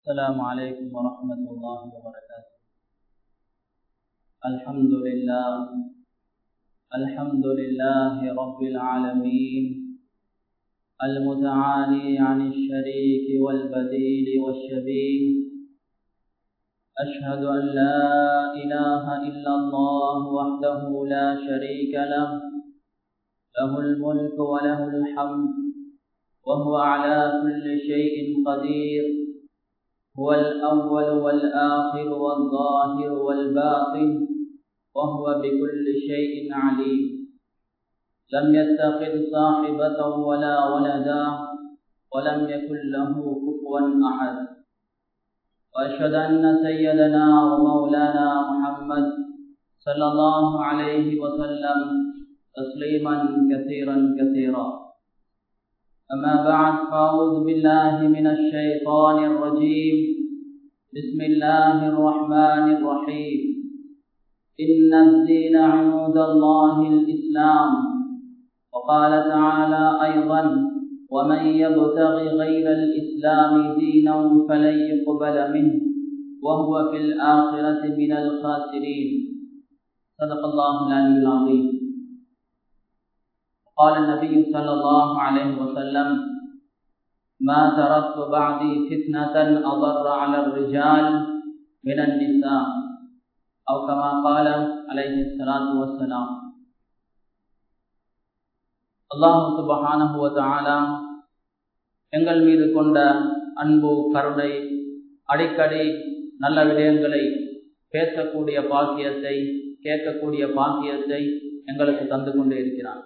السلام عليكم ورحمة الله وبركاته الحمد لله الحمد لله رب العالمين المتعالي عن الشريك والبديل والشبيه أشهد أن لا إله إلا الله وحده لا شريك له له الملك وله الحمد وهو على كل شيء قدير هو الأول والآخر والظاهر والباطن وهو بكل شيء عليم لم يتخذ صاحبة ولا ولدا ولم يكن له كفوا أحد وأشهد أن سيدنا ومولانا محمد صلى الله عليه وسلم تسليما كثيرا كثيرا أما بعد فأعوذ بالله من الشيطان الرجيم بسم الله الرحمن الرحيم إن الدين عند الله الإسلام وقال تعالى أيضا ومن يبتغي غير الإسلام دينا فلن يقبل منه وهو في الآخرة من الخاسرين صدق الله العلي العظيم قال النبي صلى الله عليه وسلم ما تركت بعدي فتنة أضر على الرجال من النساء أو كما قال عليه الصلاة والسلام அல்லாஹு சுபஹானஹுவ தஆலா எங்கள் மீது கொண்ட அன்பு கருணை அடிக்கடி நல்ல விடயங்களை பேசக்கூடிய பாக்கியத்தை கேட்கக்கூடிய பாக்கியத்தை எங்களுக்கு தந்து கொண்டே இருக்கிறான்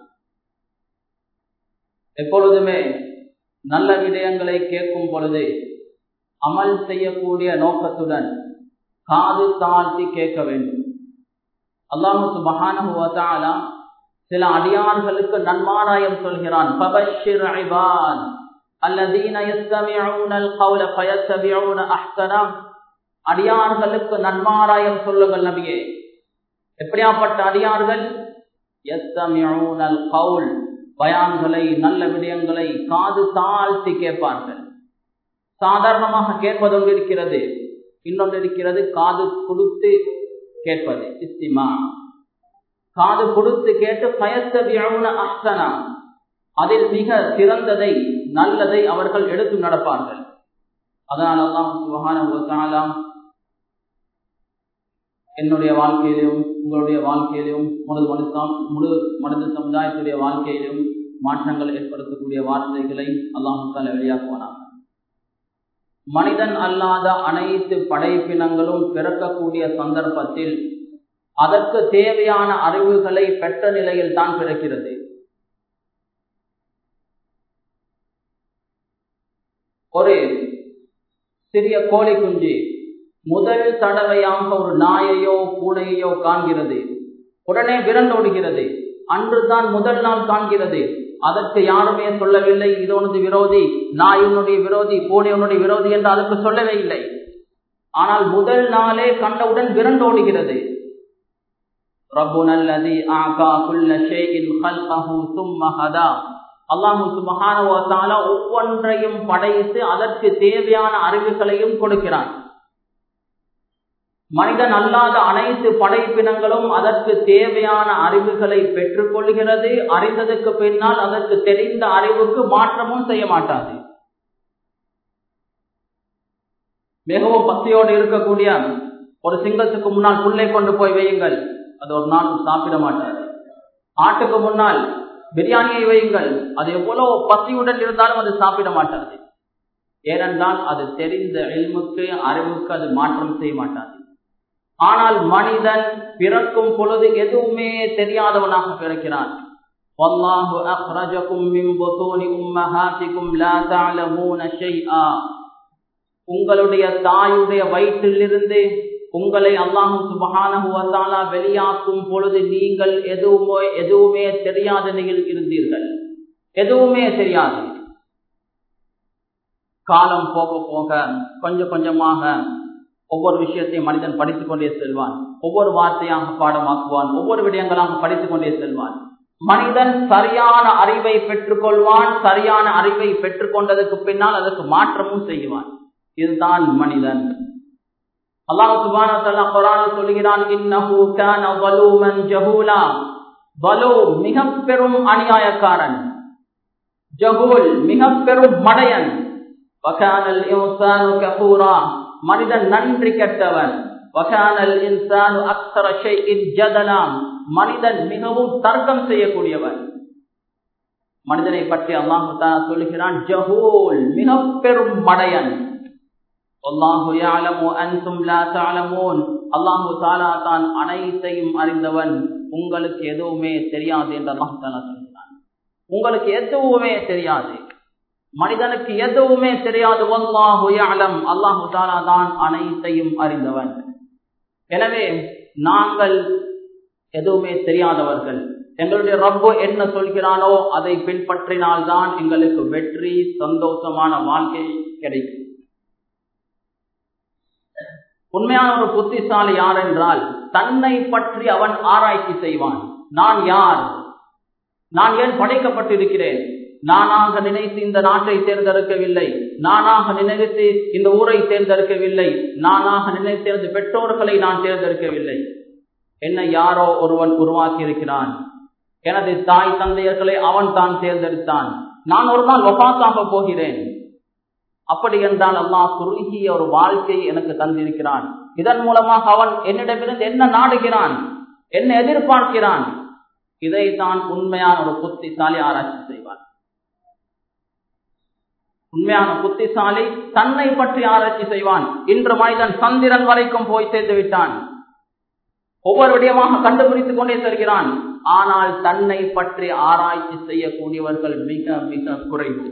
எப்பொழுதுமே நல்ல விடயங்களை கேட்கும் பொழுது அமல் செய்யக்கூடிய நோக்கத்துடன் காது தாழ்த்தி கேட்க வேண்டும் அல்லாஹு சுபஹானஹுவத்தாலா சில அடியார்களுக்கு நன்மாராயம் சொல்கிறான் பபஷிர் இபாத் அல்லதீன யஸ்தமிஊன அல்-கௌல ஃபயத்தபிஊன அஹ்ஸனா அடியார்களுக்கு நன்மாராயம் சொல்லுங்கள் நபியே எப்படியாப்பட்ட அடியார்கள் யஸ்தமிஊன அல்-கௌல் பயான்களை நல்ல விடயங்களை காது தாழ்த்தி கேட்பார்கள் சாதாரணமாக கேட்பதொன்று இருக்கிறது இன்னொன்று இருக்கிறது காது கொடுத்து கேட்பது இஸ்திமா காது கொடுத்து கேட்டு பயத்தவியான அஸ்தனா அதில் மிக சிறந்ததை நல்லதை அவர்கள் எடுத்து நடப்பார்கள் அதனாலதான் சுகானம் என்னுடைய வாழ்க்கையிலும் உங்களுடைய வாழ்க்கையிலும் முழு மனுஷம் முழு மனித சமுதாயத்துடைய வாழ்க்கையிலும் மாற்றங்கள் ஏற்படுத்தக்கூடிய வார்த்தைகளை அல்லாஹால வெளியாக்குவானாங்க மனிதன் அல்லாத அனைத்து படைப்பினங்களும் பிறக்கக்கூடிய சந்தர்ப்பத்தில் அதற்கு தேவையான அறிவுகளை பெற்ற நிலையில் தான் பிறக்கிறது ஒரு சிறிய கோழி குஞ்சு முதல் தடவையாக ஒரு நாயையோ பூனையோ காண்கிறது உடனே விரண்டோடுகிறது அன்று தான் முதல் நாள் காண்கிறது அதற்கு யாருமே சொல்லவில்லை இது உனது விரோதி நாய் உன்னுடைய விரோதி பூனை உன்னுடைய விரோதி என்று அதற்கு சொல்லவே இல்லை ஆனால் முதல் நாளே கண்டவுடன் விரண்டோடுகிறது ரப்புனல்லதி ஆகா குல்ல ஷேஇன் கல்கஹு சும்ம ஹதா அல்லாஹு சுபஹானஹு வ தஆலா ஒவ்வொன்றையும் படைத்து அதற்கு தேவையான அறிவுகளையும் கொடுக்கிறான் மனிதன் அல்லாத அனைத்து படைப்பினங்களும் அதற்கு தேவையான அறிவுகளை பெற்றுக் கொள்கிறது அறிந்ததுக்கு பின்னால் அதற்கு தெரிந்த அறிவுக்கு மாற்றமும் செய்ய மாட்டாது மிகவும் பக்தியோடு இருக்கக்கூடிய ஒரு சிங்கத்துக்கு முன்னால் புல்லை கொண்டு போய் வையுங்கள் அது ஒரு நாள் சாப்பிட மாட்டார் ஆட்டுக்கு முன்னால் பிரியாணியை வையுங்கள் அது எவ்வளவு பசியுடன் இருந்தாலும் அது சாப்பிட மாட்டாது ஏனென்றால் அது தெரிந்த எல்முக்கு அறிவுக்கு அது மாற்றம் செய்ய மாட்டாது ஆனால் மனிதன் பிறக்கும் பொழுது எதுவுமே தெரியாதவனாக பிறக்கிறான் والله أخرجكم من بطون أمهاتكم لا تعلمون شيئا உங்களுடைய தாயுடைய வயிற்றிலிருந்து உங்களை அல்லாஹு சுபஹானஹுவத்தாலா வெளியாக்கும் பொழுது நீங்கள் எதுவுமே எதுவுமே தெரியாத நிலையில் இருந்தீர்கள் எதுவுமே தெரியாது காலம் போக போக கொஞ்சம் கொஞ்சமாக ஒவ்வொரு விஷயத்தையும் மனிதன் படித்துக் கொண்டே செல்வான் ஒவ்வொரு வார்த்தையாக பாடமாக்குவான் ஒவ்வொரு விடயங்களாக படித்துக் கொண்டே செல்வான் மனிதன் சரியான அறிவை பெற்றுக்கொள்வான் சரியான அறிவை பெற்றுக்கொண்டதுக்கு பின்னால் அதற்கு மாற்றமும் செய்வான் இதுதான் மனிதன் அல்லாஹ் சுபான தலா குரான் சொல்கிறான் இன்னஹு கான வலூமன் ஜஹூலா வலூ மிக பெரும் அநியாயக்காரன் ஜஹூல் மிக பெரும் மடையன் வகானல் இன்சானு கஃபூரா மனிதன் நன்றி கெட்டவன் வகானல் இன்சானு அக்ஸர ஷைஇன் ஜதலாம் மனிதன் மிகவும் தர்க்கம் செய்யக்கூடியவன் மனிதனை பற்றி அல்லாஹு தாலா சொல்லுகிறான் ஜஹூல் மிக பெரும் மடையன் அல்லாஹு யாலமு அன்தும் லா தஅலமூன் அல்லாஹு தாலா தான் அனைத்தையும் அறிந்தவன் உங்களுக்கு எதுவுமே தெரியாது என்று அல்லாஹு தாலா சொல்கிறான் உங்களுக்கு எதுவுமே தெரியாது மனிதனுக்கு எதுவுமே தெரியாது வல்லாஹு யாலம் அல்லாஹு தாலா தான் அனைத்தையும் அறிந்தவன் எனவே நாங்கள் எதுவுமே தெரியாதவர்கள் எங்களுடைய ரப்பு என்ன சொல்கிறானோ அதை பின்பற்றினால்தான் எங்களுக்கு வெற்றி சந்தோஷமான வாழ்க்கை கிடைக்கும் உண்மையான ஒரு புத்திசாலி யார் என்றால் தன்னை பற்றி அவன் ஆராய்ச்சி செய்வான் நான் யார் நான் ஏன் படைக்கப்பட்டிருக்கிறேன் நானாக நினைத்து இந்த நாட்டை தேர்ந்தெடுக்கவில்லை நானாக நினைத்து இந்த ஊரை தேர்ந்தெடுக்கவில்லை நானாக நினைத்திருந்த பெற்றோர்களை நான் தேர்ந்தெடுக்கவில்லை என்ன யாரோ ஒருவன் உருவாக்கி இருக்கிறான் எனது தாய் தந்தையர்களை அவன் தான் தேர்ந்தெடுத்தான் நான் ஒரு நாள் வபாத்தாக போகிறேன் அப்படி என்றால் அல்லாஹ் குறுகிய ஒரு வாழ்க்கையை எனக்கு தந்திருக்கிறான் இதன் மூலமாக அவன் என்னிடமிருந்து என்ன நாடுகிறான் என்ன எதிர்பார்க்கிறான் இதைத்தான் உண்மையான ஒரு புத்திசாலி ஆராய்ச்சி செய்வான் உண்மையான புத்திசாலி தன்னை பற்றி ஆராய்ச்சி செய்வான் இன்று மனிதன் சந்திரன் வரைக்கும் போய் சேர்ந்து விட்டான் ஒவ்வொரு விடயமாக கண்டுபிடித்துக் கொண்டே செல்கிறான் ஆனால் தன்னை பற்றி ஆராய்ச்சி செய்யக்கூடியவர்கள் மிக மிக குறைவு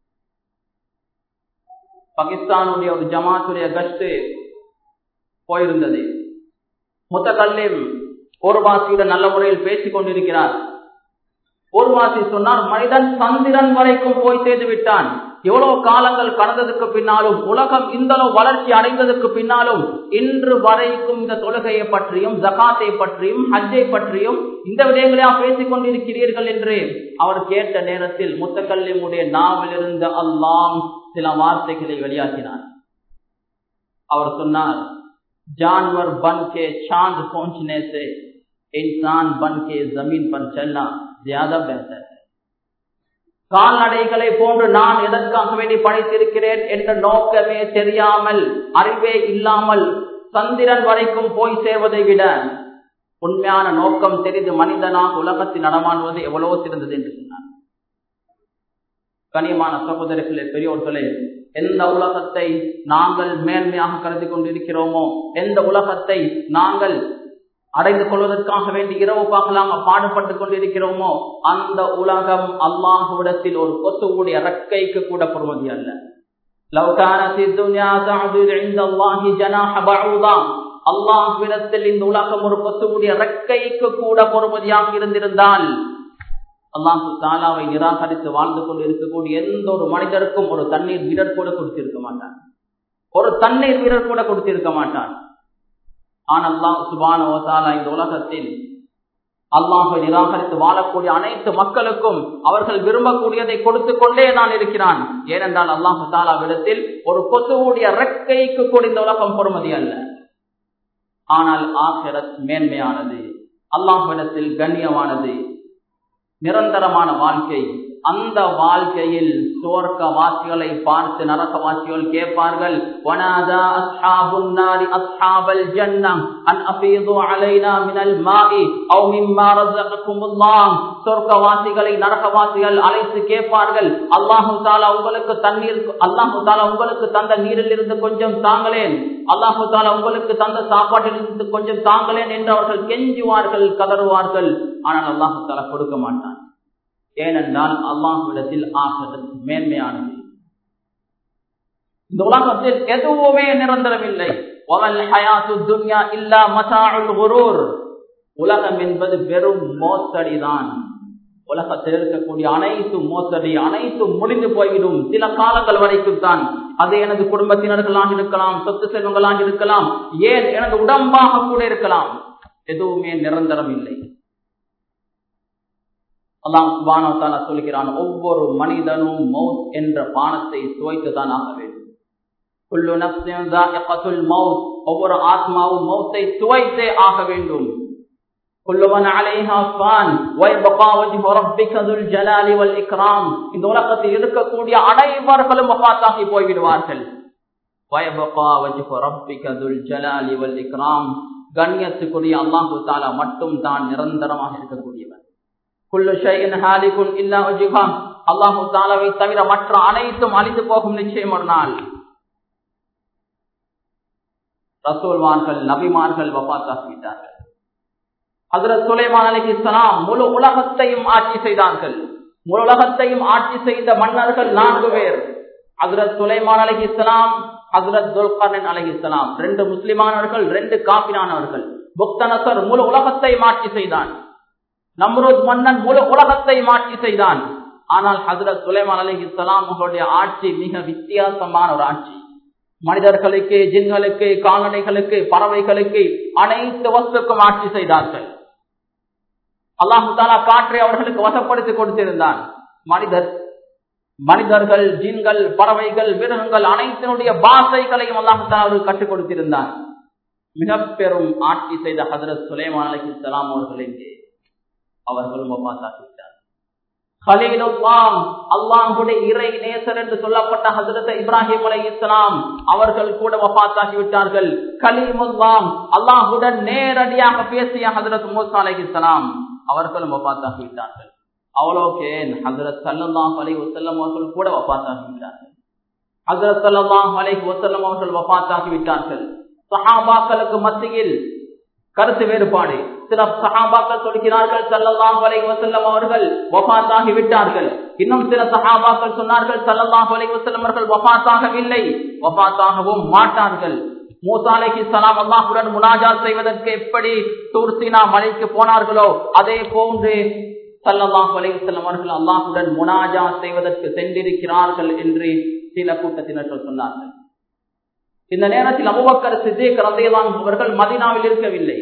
பாகிஸ்தானுடைய ஒரு ஜமாத்துடைய கஷ்டு போயிருந்தது முத்தகல்லிம் ஓர்வாசியுடன் நல்ல முறையில் பேசிக் கொண்டிருக்கிறார் ஓர்வாசி சொன்னார் மனிதன் சந்திரன் வரைக்கும் போய் செய்து விட்டான் எவ்வளவு காலங்கள் கடந்ததுக்கு பின்னாலும் உலகம் இந்த அளவு வளர்ச்சி அடைந்ததுக்கு பின்னாலும் இன்று வரைக்கும் இந்த தொழுகையை பற்றியும் ஜகாத்தை பற்றியும் ஹஜ்ஜை பற்றியும் இந்த விடயங்களையா பேசிக் கொண்டிருக்கிறீர்கள் என்று அவர் கேட்ட நேரத்தில் முத்தக்கல்லிமுடைய நாவில் இருந்த அல்லாம் சில வார்த்தைகளை வெளியாக்கினார் அவர் சொன்னார் जानवर बन के चांद पहुंचने से इंसान बन के जमीन पर चलना ज्यादा बेहतर है கால்நடைகளை போன்று நான் எதற்காக வேண்டி படைத்திருக்கிறேன் என்ற நோக்கமே தெரியாமல் அறிவே இல்லாமல் சந்திரன் வரைக்கும் போய் சேர்வதை விட உண்மையான நோக்கம் தெரிந்து மனிதனாக உலகத்தில் நடமாடுவது எவ்வளவோ சிறந்தது என்று சொன்னார் கனியமான சகோதரர்களே பெரியோர்களே எந்த உலகத்தை நாங்கள் மேன்மையாக கருதி கொண்டிருக்கிறோமோ எந்த உலகத்தை நாங்கள் அடைந்து கொள்வதற்காக வேண்டி இரவு பார்க்கலாம பாடுபட்டு கொண்டிருக்கிறோமோ அந்த உலகம் அல்லாஹுவிடத்தில் ஒரு கொசுவுடைய ரக்கைக்கு கூட பொறுமதி அல்ல அல்லாஹ்விடத்தில் இந்த உலகம் ஒரு கொசுவுடைய ரக்கைக்கு கூட பொறுமதியாக இருந்திருந்தால் அல்லாஹு தாலாவை நிராகரித்து வாழ்ந்து கொண்டு இருக்கக்கூடிய எந்த ஒரு மனிதருக்கும் ஒரு தண்ணீர் வீரர் கூட கொடுத்திருக்க மாட்டான் ஒரு தண்ணீர் வீரர் கூட கொடுத்திருக்க மாட்டான் ஆனால் அல்லாஹ் சுபான ஓசாலா இந்த உலகத்தில் அல்லாஹை நிராகரித்து வாழக்கூடிய அனைத்து மக்களுக்கும் அவர்கள் விரும்பக்கூடியதை கொடுத்து கொண்டே தான் இருக்கிறான் ஏனென்றால் அல்லாஹு தாலாவிடத்தில் ஒரு கொசுவுடைய ரெக்கைக்கு கூட இந்த உலகம் பொறுமதி அல்ல ஆனால் ஆசிரத் மேன்மையானது அல்லாஹ்விடத்தில் கண்ணியமானது நிரந்தரமான வாழ்க்கை அந்த வாழ்க்கையில் சோர்க்க வாசிகளை பார்த்து நரக வாசிகள் கேட்பார்கள் வனாதா அஸ்ஹாபுன் நாரி அஸ்ஹாபல் ஜன்னம் அன் அஃபீது அலைனா மினல் மாஇ அவ் மிம்மா ரஸககுமுல்லாஹ் சொர்க்க வாசிகளை நரக வாசிகள் அழைத்து கேட்பார்கள் அல்லாஹு தஆலா உங்களுக்கு தண்ணீர் அல்லாஹு தஆலா உங்களுக்கு தந்த நீரில் இருந்து கொஞ்சம் தாங்களேன் அல்லாஹு தாலா உங்களுக்கு தந்த சாப்பாட்டிலிருந்து கொஞ்சம் தாங்களேன் என்று அவர்கள் கெஞ்சுவார்கள் கதறுவார்கள் ஆனால் அல்லாஹு தாலா கொடுக்க மாட்டான் ஏனென்றால் அல்லாஹுவிடத்தில் ஆகிறது மேன்மையானது இந்த உலகத்தில் எதுவுமே நிரந்தரமில்லை உலகம் என்பது வெறும் மோசடிதான் உலகத்தில் இருக்கக்கூடிய அனைத்து மோசடி அனைத்து முடிந்து போய்விடும் சில காலங்கள் வரைக்கும் தான் அது எனது குடும்பத்தினர்களாக இருக்கலாம் சொத்து செல்வங்களாக இருக்கலாம் ஏன் எனது உடம்பாக கூட இருக்கலாம் எதுவுமே நிரந்தரம் இல்லை அல்லாம் சுபானத்தால சொல்கிறான் ஒவ்வொரு மனிதனும் மவுத் என்ற பானத்தை சுவைத்துதான் ஆக வேண்டும் குல்லு நப்சின் தாயிகத்துல் மௌத் ஒவ்வொரு ஆத்மாவும் மௌத்தை சுவைத்தே ஆக வேண்டும் குல்லுவன் அலைஹா ஃபான் வயபகா வஜ்ஹு ரப்பிக துல் ஜலாலி வல் இக்ராம் இந்த உலகத்தில் இருக்கக்கூடிய அனைவர்களும் வஃபாத்தாகி போய்விடுவார்கள் வயபகா வஜ்ஹு ரப்பிக துல் ஜலாலி வல் இக்ராம் கண்ணியத்துக்குரிய அல்லாஹு தாலா மட்டும் தான் நிரந்தரமாக இருக்கக்கூடியவன் குல்லு ஷைஇன் ஹாலிகுன் இல்லா வஜ்ஹா அல்லாஹு தாலாவை தவிர மற்ற அனைத்தும் அழிந்து போகும் நிச்சயம் ஒரு நாள் ரசூல்மார்கள் நபிமார்கள் வபாத்தாகிவிட்டார்கள் ஹசரத் சுலைமான் அலி இஸ்லாம் முழு உலகத்தையும் ஆட்சி செய்தார்கள் முழு உலகத்தையும் ஆட்சி செய்த மன்னர்கள் நான்கு பேர் ஹசரத் சுலைமான் அலி இஸ்லாம் ஹசரத் துல்கர்னன் அலி இஸ்லாம் ரெண்டு முஸ்லிமானவர்கள் ரெண்டு காப்பினானவர்கள் புக்தனசர் முழு உலகத்தையும் ஆட்சி செய்தான் நம்ரூத் மன்னன் முழு உலகத்தையும் ஆட்சி செய்தான் ஆனால் ஹசரத் சுலைமான் அலி இஸ்லாம் அவர்களுடைய ஆட்சி மிக வித்தியாசமான ஒரு ஆட்சி மனிதர்களுக்கு ஜின்களுக்கு கால்நடைகளுக்கு பறவைகளுக்கு அனைத்து வஸ்துக்கும் ஆட்சி செய்தார்கள் அல்லாஹு தாலா காற்றை அவர்களுக்கு வசப்படுத்தி கொடுத்திருந்தான் மனிதர் மனிதர்கள் ஜின்கள் பறவைகள் மிருகங்கள் அனைத்தினுடைய பாசைகளையும் அல்லாஹு தாலா அவருக்கு கற்றுக் கொடுத்திருந்தான் மிக பெரும் ஆட்சி செய்த ஹசரத் சுலைமான் அலி இஸ்லாம் அவர்கள் இங்கே அவர்களும் ஒப்பாத்தாக்கிவிட்டார் ஹலீலுல்லாம் அல்லாஹுடைய இறை நேசர் என்று சொல்லப்பட்ட ஹசரத் இப்ராஹிம் அலை இஸ்லாம் அவர்கள் கூட வபாத்தாகி விட்டார்கள் கலீமுல்லாம் அல்லாஹுடன் நேரடியாக பேசிய ஹசரத் மூசா அலை இஸ்லாம் அவர்களும் வபாத்தாகி விட்டார்கள் அவ்வளோக்கேன் ஹசரத் சல்லாஹ் அலை வசல்லம் அவர்கள் கூட வபாத்தாகி விட்டார்கள் ஹசரத் சல்லாஹ் அலை வசல்லம் அவர்கள் வபாத்தாகி விட்டார்கள் சஹாபாக்களுக்கு மத்தியில் கருத்து வேறுபாடு சில சஹாபாக்கள் சொல்கிறார்கள் சல்லல்லாஹு அலைஹி வஸல்லம் அவர்கள் வஃபாத்தாகி விட்டார்கள் இன்னும் சில சஹாபாக்கள் சொன்னார்கள் சல்லல்லாஹு அலைஹி வஸல்லம் அவர்கள் வஃபாத்தாகவில்லை வஃபாத்தாகவும் மாட்டார்கள் மூசா அலைஹிஸ்ஸலாம் அல்லாஹ்வுடன் முனாஜாத் செய்வதற்கு எப்படி தூர்சினா மலைக்கு போனார்களோ அதே போன்று சல்லல்லாஹு அலைஹி வஸல்லம் அவர்கள் அல்லாஹ்வுடன் முனாஜாத் செய்வதற்கு சென்றிருக்கிறார்கள் என்று சில கூட்டத்தினர்கள் சொன்னார்கள் இந்த நேரத்தில் அபுபக்கர் சித்திக் ரதையலாம் அவர்கள் மதினாவில் இருக்கவில்லை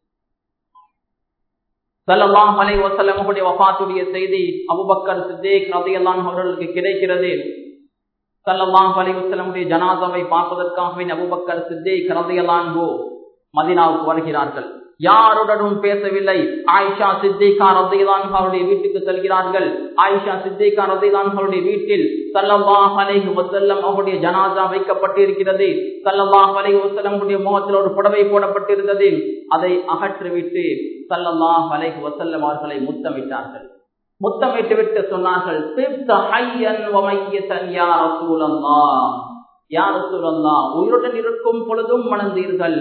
சல்லாஹ் அலை வசல்லமுடைய வபாத்துடைய செய்தி அபுபக்கர் சித்தேக் ரதையெல்லாம் அவர்களுக்கு கிடைக்கிறது சல்லாஹ் அலை வசல்லமுடைய ஜனாதாவை பார்ப்பதற்காகவே அபுபக்கர் சித்தேக் ரதையலான்கோ மதினாவுக்கு வருகிறார்கள் யாருடனும் பேசவில்லை ஆயிஷா சித்திகா ரதைதான் அவருடைய வீட்டுக்கு செல்கிறார்கள் ஆயிஷா சித்திகா ரதைதான் அவருடைய வீட்டில் சல்லல்லாஹ் அலைஹி வஸல்லம் அவருடைய ஜனாசா வைக்கப்பட்டிருக்கிறது சல்லல்லாஹ் அலைஹி வஸல்லம் முகத்தில் ஒரு புடவை போடப்பட்டிருந்தது அதை அகற்றிவிட்டு சல்லல்லாஹ் அலைஹி வஸல்லம் அவர்களை முத்தமிட்டார்கள் முத்தமிட்டு விட்டு சொன்னார்கள் சிப்த ஹய்யன் வமையத்தன் யா ரசூலல்லாஹ் யார் சொல்லா உயிருடன் இருக்கும் பொழுதும் மணந்தீர்கள்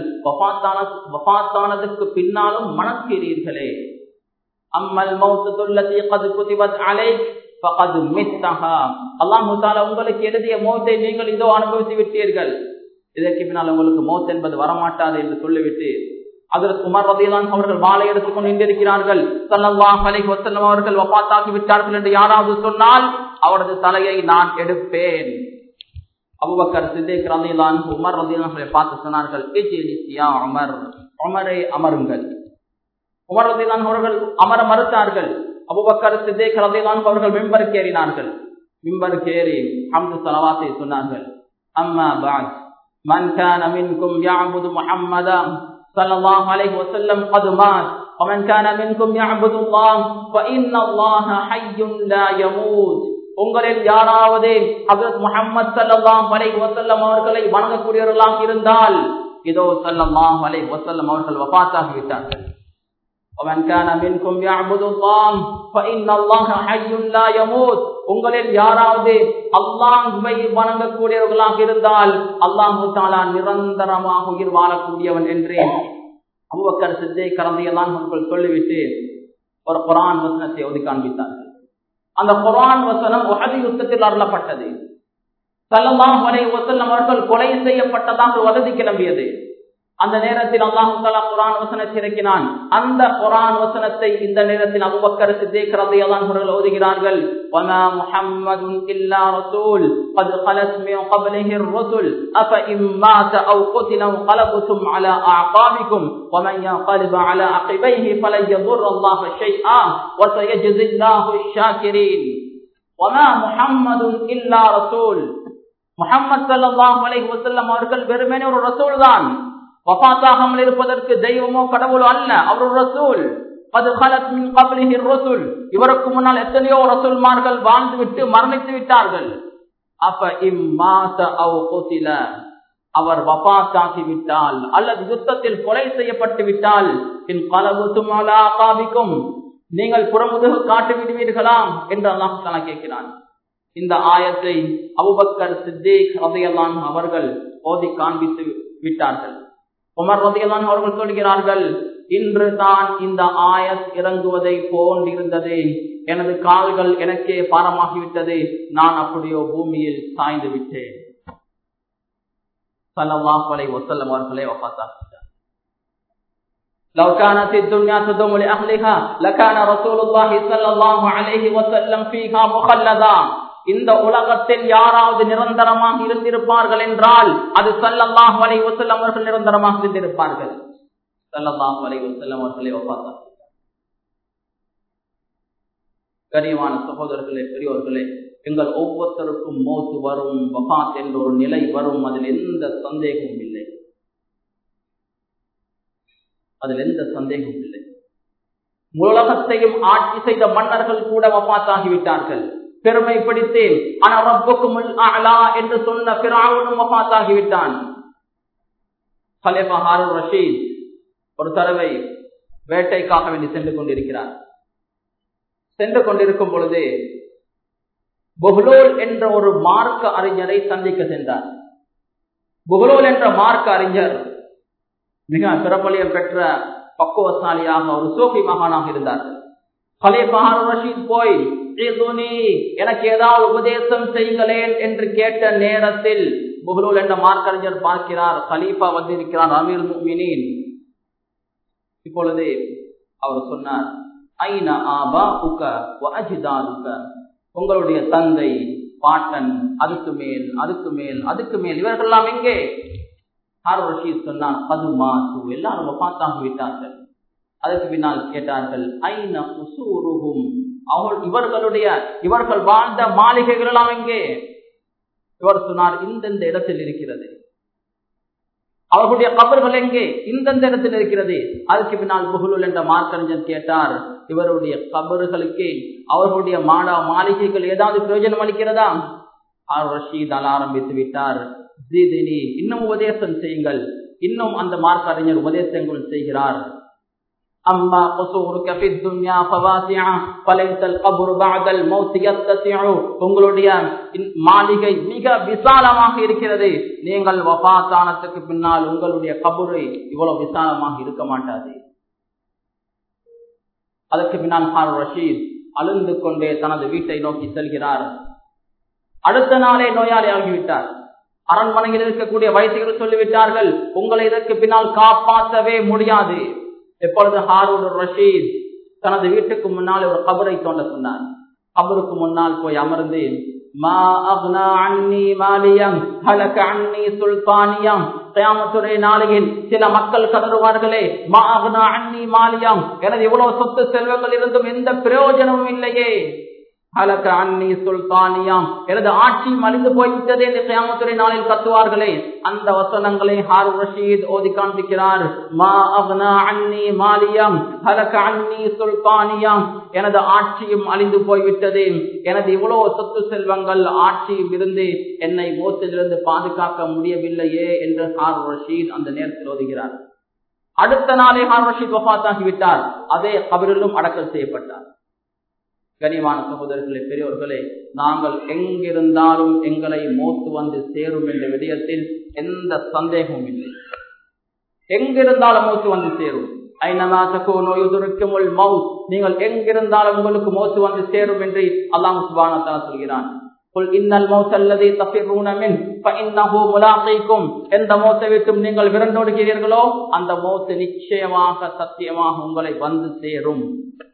வபாத்தானதுக்கு பின்னாலும் மணக்கிறீர்களே அம்மல் மௌத்து துல்லதி கது குதிவத் அலை பகது மித்தஹா அல்லாஹ் முத்தால உங்களுக்கு எழுதிய மௌத்தை நீங்கள் இதோ அனுபவித்து விட்டீர்கள் இதற்கு பின்னால் உங்களுக்கு மௌத் என்பது வரமாட்டாது என்று சொல்லிவிட்டு அதற்கு உமர் ரதியலான் அவர்கள் வாழை எடுத்துக்கொண்டு நின்றிருக்கிறார்கள் சல்லல்லாஹ் அலைஹி வஸல்லம் அவர்கள் வபாத்தாகி விட்டார்கள் என்று யாராவது சொன்னால் அவரது தலையை நான் எடுப்பேன் அபுபக்கர் சித்திக் ரதிலான் உமர் ரதிலான்களை பார்த்து சொன்னார்கள் உமர் உமரை அமருங்கள் உமர் ரதிலான் அவர்கள் அமர மறுத்தார்கள் அபுபக்கர் சித்திக் ரதிலான் அவர்கள் மிம்பருக்கு ஏறினார்கள் மிம்பருக்கு ஏறி ஹம்து சலவாத்தை சொன்னார்கள் அம்மா பாத் من كان منكم يعبد محمدا صلى الله عليه وسلم قد مات ومن كان منكم يعبد الله فإن الله حي لا يموت உங்களில் யாராவது ஹசரத் முகமது சல்லாஹ் அலை வசல்லம் அவர்களை வணங்கக்கூடியவர்களாக இருந்தால் இதோ சல்லல்லாஹ் அலை வசல்லம் அவர்கள் வபாத்தாகி விட்டார்கள் ومن كان منكم يعبد الله فإن الله حي لا يموت உங்களில் யாராவது அல்லாஹ்வை வணங்கக்கூடியவர்களாக இருந்தால் அல்லாஹு தாலா நிரந்தரமாக உயிர் வாழக்கூடியவன் என்று அபுபக்கர் சித்தை கலந்தையெல்லாம் அவர்கள் சொல்லிவிட்டு ஒரு குரான் வசனத்தை ஒதுக்கி காண்பித்தார்கள் அந்த குரான் வசனம் உஹது யுத்தத்தில் அருளப்பட்டது சல்லல்லாஹ் அலைஹி வஸல்லம் அவர்கள் கொலை செய்யப்பட்டதாக வததி கிளம்பியது அந்த நேரத்தில் அல்லாஹு தலா குரான் வசனத்தை இறக்கினான் அந்த குரான் வசனத்தை இந்த நேரத்தில் அபுபக்கர் சித்திக் ரலியல்லாஹு அன்ஹு ஓதுகிறார்கள் வமா முஹம்மதுன் இல்லா ரசூல் قد خلت من قبله الرسل افإن مات او قتل انقلبتم على اعقابكم ومن ينقلب على عقبيه فلن يضر الله شيئا وسيجزي الله الشاكرين وما محمد الا رسول முகமது சல்லாஹ் அலைஹி வஸல்லம் அவர்கள் வெறுமனே ஒரு ரசூல் தான் வஃபாத்தாகாமல் இருப்பதற்கு தெய்வமோ கடவுளோ அல்ல அவர் ஒரு ரசூல் அது கலத் மின் கப்லிஹி ரசூல் இவருக்கு முன்னால் எத்தனையோ ரசூல்மார்கள் வாழ்ந்து விட்டு மரணித்து விட்டார்கள் அப்ப இம்மாத அவ் குதில அவர் வபாத்தாகி விட்டால் அல்லது யுத்தத்தில் கொலை செய்யப்பட்டு விட்டால் பின் கலவுத்தும் காபிக்கும் நீங்கள் புறமுதுகு காட்டு விடுவீர்களா என்று அல்லாஹ் தலா கேட்கிறான் இந்த ஆயத்தை அபுபக்கர் சித்தேக் ரதையல்லான் அவர்கள் ஓதி காண்பித்து விட்டார்கள் உமர் ரதையல்லான் அவர்கள் சொல்கிறார்கள் இன்று தான் இந்த ஆயத் இறங்குவதை போன்றிருந்தது எனது கால்கள் எனக்கே பாரமாகிவிட்டது நான் அப்படியோ பூமியில் சாய்ந்து விட்டேன் சல்லல்லாஹு அலைஹி வஸல்லம் அவர்களே வஃபாத்தாகிவிட்டார் لو كانت الدنيا تدوم لأهلها لكان رسول الله صلى الله عليه وسلم فيها مخلدا இந்த உலகத்தில் யாராவது நிரந்தரமாக இருந்திருப்பார்கள் என்றால் அது சல்லல்லாஹு அலைஹி வஸல்லம் அவர்கள் நிரந்தரமாக இருந்திருப்பார்கள் சல்லல்லாஹு அலைஹி வஸல்லம் அவர்களே வஃபாத்தார் கரியமான சகோதரர்களே பெரியோர்களே எங்கள் ஒவ்வொருத்தருக்கும் மோத்து வரும் வபாத் என்ற ஒரு நிலை வரும் அதில் எந்த சந்தேகமும் இல்லை அதில் எந்த சந்தேகமும் இல்லை உலகத்தையும் ஆட்சி செய்த மன்னர்கள் கூட வபாத்தாகிவிட்டார்கள் பெருமைப்படுத்தேன் ஆனா ரப்புக்கும் அலா என்று சொன்ன பிராவுனும் வபாத்தாகிவிட்டான் ஹலேஃபா ஹாரூன் ரஷீத் ஒரு தடவை வேட்டைக்காக வேண்டி சென்று கொண்டிருக்கிறார் சென்று கொண்டிருக்கும் பொழுது புகலோல் என்ற ஒரு மார்க்க அறிஞரை சந்திக்க சென்றார் புகலோல் என்ற மார்க்க அறிஞர் மிக பிரபலியம் பெற்ற பக்குவசாலியாக ஒரு சோஃபி மகானாக இருந்தார் ஹலேஃபான் ரஷீத் போய் எனக்கு ஏதாவது உபதேசம் செய்யுங்களேன் என்று கேட்ட நேரத்தில் புகலூல் என்ற மார்க்கறிஞர் பார்க்கிறார் கலீஃபா வந்திருக்கிறார் அமீர் முமினின் இப்பொழுது அவர் சொன்னார் ஐன ஆபா உக்க அஜிதாதுக்க உங்களுடைய தந்தை பாட்டன் அதுக்கு மேல் அதுக்கு மேல் அதுக்கு மேல் இவர்கள்லாம் எங்கே ஹாரூர் ரஷீத் சொன்னான் பது மாசு எல்லாரும் பார்த்தாங்க விட்டார்கள் அதற்கு பின்னால் கேட்டார்கள் ஐன உசூருகும் அவர்கள் இவர்களுடைய இவர்கள் வாழ்ந்த மாளிகைகள் எல்லாம் எங்கே இவர் சொன்னார் இந்தந்த இடத்தில் இருக்கிறது அவர்களுடைய கபர்கள் எங்கே இந்தந்த இடத்தில் இருக்கிறது அதுக்கு பின்னால் புகழுல் என்ற மார்க்கறிஞன் கேட்டார் இவருடைய கபர்களுக்கு அவர்களுடைய மாடா மாளிகைகள் ஏதாவது பிரயோஜனம் அளிக்கிறதா ஆர் ரஷீத் அல ஆரம்பித்து விட்டார் ஜீதினி இன்னும் உபதேசம் செய்யுங்கள் இன்னும் அந்த மார்க் அறிஞர் உபதேசங்கள் செய்கிறார் أما قصورك في الدنيا فواسعة فليس القبر بعد الموت يتسع உங்களுடைய மாளிகை மிக விசாலமாக இருக்கிறது நீங்கள் வபாத்தானத்துக்கு பின்னால் உங்களுடைய கபுரை இவ்வளவு விசாலமாக இருக்க மாட்டாது அதற்கு பின்னால் ஹார் ரஷீத் அழுந்து கொண்டே தனது வீட்டை நோக்கி செல்கிறார் அடுத்த நாளே நோயாளி ஆகிவிட்டார் அரண்மனையில் இருக்கக்கூடிய வைத்தியர்கள் சொல்லிவிட்டார்கள் உங்களை இதற்கு பின்னால் காப்பாற்றவே முடியாது எப்பொழுது ஹாரூன் ரஷீத் தனது வீட்டுக்கு முன்னால் ஒரு கபரை தோண்ட சொன்னார் கபருக்கு முன்னால் போய் அமர்ந்து மா அக்னா அன்னி மாலியம் ஹலக அன்னி சுல்தானியம் கயாமத்துடைய நாளையில் சில மக்கள் கதறுவார்களே மா அக்னா அன்னி மாலியம் எனது இவ்வளவு சொத்து செல்வங்கள் இருந்தும் எந்த பிரயோஜனமும் இல்லையே ஹலக அன்னி சுல்தானியம் எனது ஆட்சி மலிந்து போய்விட்டது என்று கயாமத்துறை நாளில் கத்துவார்களே அந்த வசனங்களை ஹாரு ரஷீத் ஓதி காண்பிக்கிறார் மா அவ்னா அன்னி மாலியம் ஹலக அன்னி சுல்தானியம் எனது ஆட்சியும் அழிந்து போய்விட்டது எனது இவ்வளவு சொத்து செல்வங்கள் ஆட்சியும் இருந்து என்னை மோசத்திலிருந்து பாதுகாக்க முடியவில்லையே என்று ஹார் ரஷீத் அந்த நேரத்தில் ஓதுகிறார் அடுத்த நாளே ஹார் ரஷீத் வபாத்தாகிவிட்டார் அதே கபரிலும் அடக்கல் செய்யப்பட்டார் கனிவான சகோதரர்களே பெரியோர்களே நாங்கள் எங்கிருந்தாலும் எங்களை மோத்து வந்து சேரும் என்ற விடயத்தில் எந்த சந்தேகமும் இல்லை எங்கிருந்தாலும் மூத்து வந்து சேரும் நீங்கள் எங்கிருந்தாலும் உங்களுக்கு மோத்து வந்து சேரும் என்று அல்லாம் சுபானத்தான சொல்கிறான் எந்த மோத்தை விட்டும் நீங்கள் விரண்டோடுகிறீர்களோ அந்த மோத்து நிச்சயமாக சத்தியமாக உங்களை வந்து சேரும்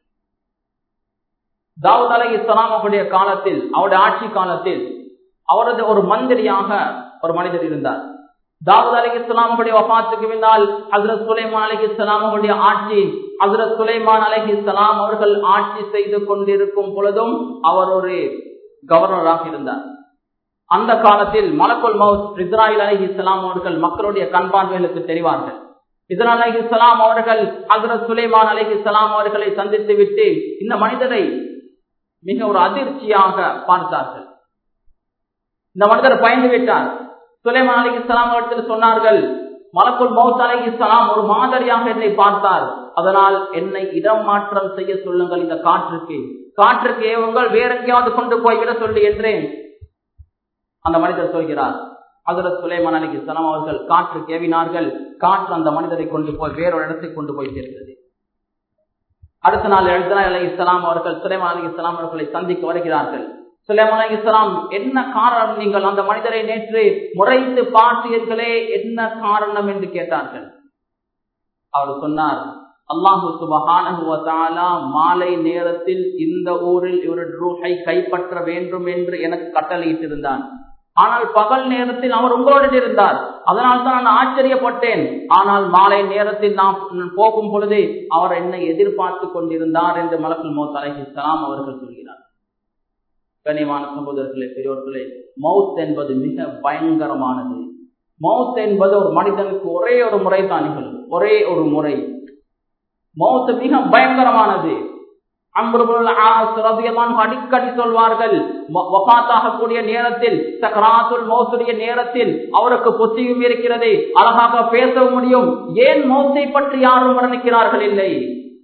தாவூத் அலை இஸ்லாம் அவருடைய காலத்தில் அவருடைய ஆட்சி காலத்தில் அவரது ஒரு மந்திரியாக ஒரு மனிதர் இருந்தார் தாவூத் அலி இஸ்லாமுடைய வபாத்துக்கு பின்னால் ஹசரத் சுலைமான் அலி இஸ்லாமுடைய ஆட்சி ஹசரத் சுலைமான் அலி இஸ்லாம் அவர்கள் ஆட்சி செய்து கொண்டிருக்கும் பொழுதும் அவர் ஒரு கவர்னராக இருந்தார் அந்த காலத்தில் மலக்குல் மவுத் இஸ்ராயில் அலி இஸ்லாம் அவர்கள் மக்களுடைய கண்பான்மைகளுக்கு தெரிவார்கள் இஸ்ரால் அலி இஸ்லாம் அவர்கள் ஹசரத் சுலைமான் அலி இஸ்லாம் அவர்களை சந்தித்து விட்டு இந்த மனிதரை மிக ஒரு அதிர்ச்சியாக பார்த்தார்கள் இந்த மனிதர் பயந்து விட்டார் சுலைமான் அலி இஸ்லாம் அவர்கள் சொன்னார்கள் மலக்குல் மவுத் அலி இஸ்லாம் ஒரு மாதிரியாக என்னை பார்த்தார் அதனால் என்னை இடம் மாற்றம் செய்ய சொல்லுங்கள் இந்த காற்றுக்கு காற்றுக்கு ஏவுங்கள் வேற எங்கேயாவது கொண்டு போய்விட சொல்லி என்றேன் அந்த மனிதர் சொல்கிறார் ஹசரத் சுலைமான் அலி இஸ்லாம் அவர்கள் காற்று கேவினார்கள் காற்று அந்த மனிதரை கொண்டு போய் வேறொரு இடத்துக்கு கொண்டு போய் சேர்ந்தது அடுத்த நாள் எழுதினா அலி இஸ்லாம் அவர்கள் சுலைமான் அலி இஸ்லாம் அவர்களை சந்திக்க வருகிறார்கள் சுலைமான் அலி இஸ்லாம் என்ன காரணம் நீங்கள் அந்த மனிதரை நேற்று முறைத்து பார்த்தீர்களே என்ன காரணம் என்று கேட்டார்கள் அவர் சொன்னார் அல்லாஹு சுபஹான மாலை நேரத்தில் இந்த ஊரில் இவருடைய ரூஹை கைப்பற்ற வேண்டும் என்று எனக்கு கட்டளையிட்டிருந்தான் ஆனால் பகல் நேரத்தில் அவர் உங்களோடு இருந்தார் அதனால் தான் நான் ஆச்சரியப்பட்டேன் ஆனால் மாலை நேரத்தில் நாம் போகும் பொழுது அவர் என்னை எதிர்பார்த்து கொண்டிருந்தார் என்று மலக்குல் மௌத் அலைஹிஸ்லாம் அவர்கள் சொல்கிறார் கனிமான சகோதரர்களே பெரியோர்களே மவுத் என்பது மிக பயங்கரமானது மவுத் என்பது ஒரு மனிதனுக்கு ஒரே ஒரு முறை தான் நிகழும் ஒரே ஒரு முறை மௌத்து மிக பயங்கரமானது அடிக்கடி சொல்வார்கள் கூடிய நேரத்தில் சக்கராத்துல் மௌத்துடைய நேரத்தில் அவருக்கு புத்தியும் இருக்கிறது அழகாக பேச முடியும் ஏன் மௌத்தை பற்றி யாரும் வர்ணிக்கிறார்கள் இல்லை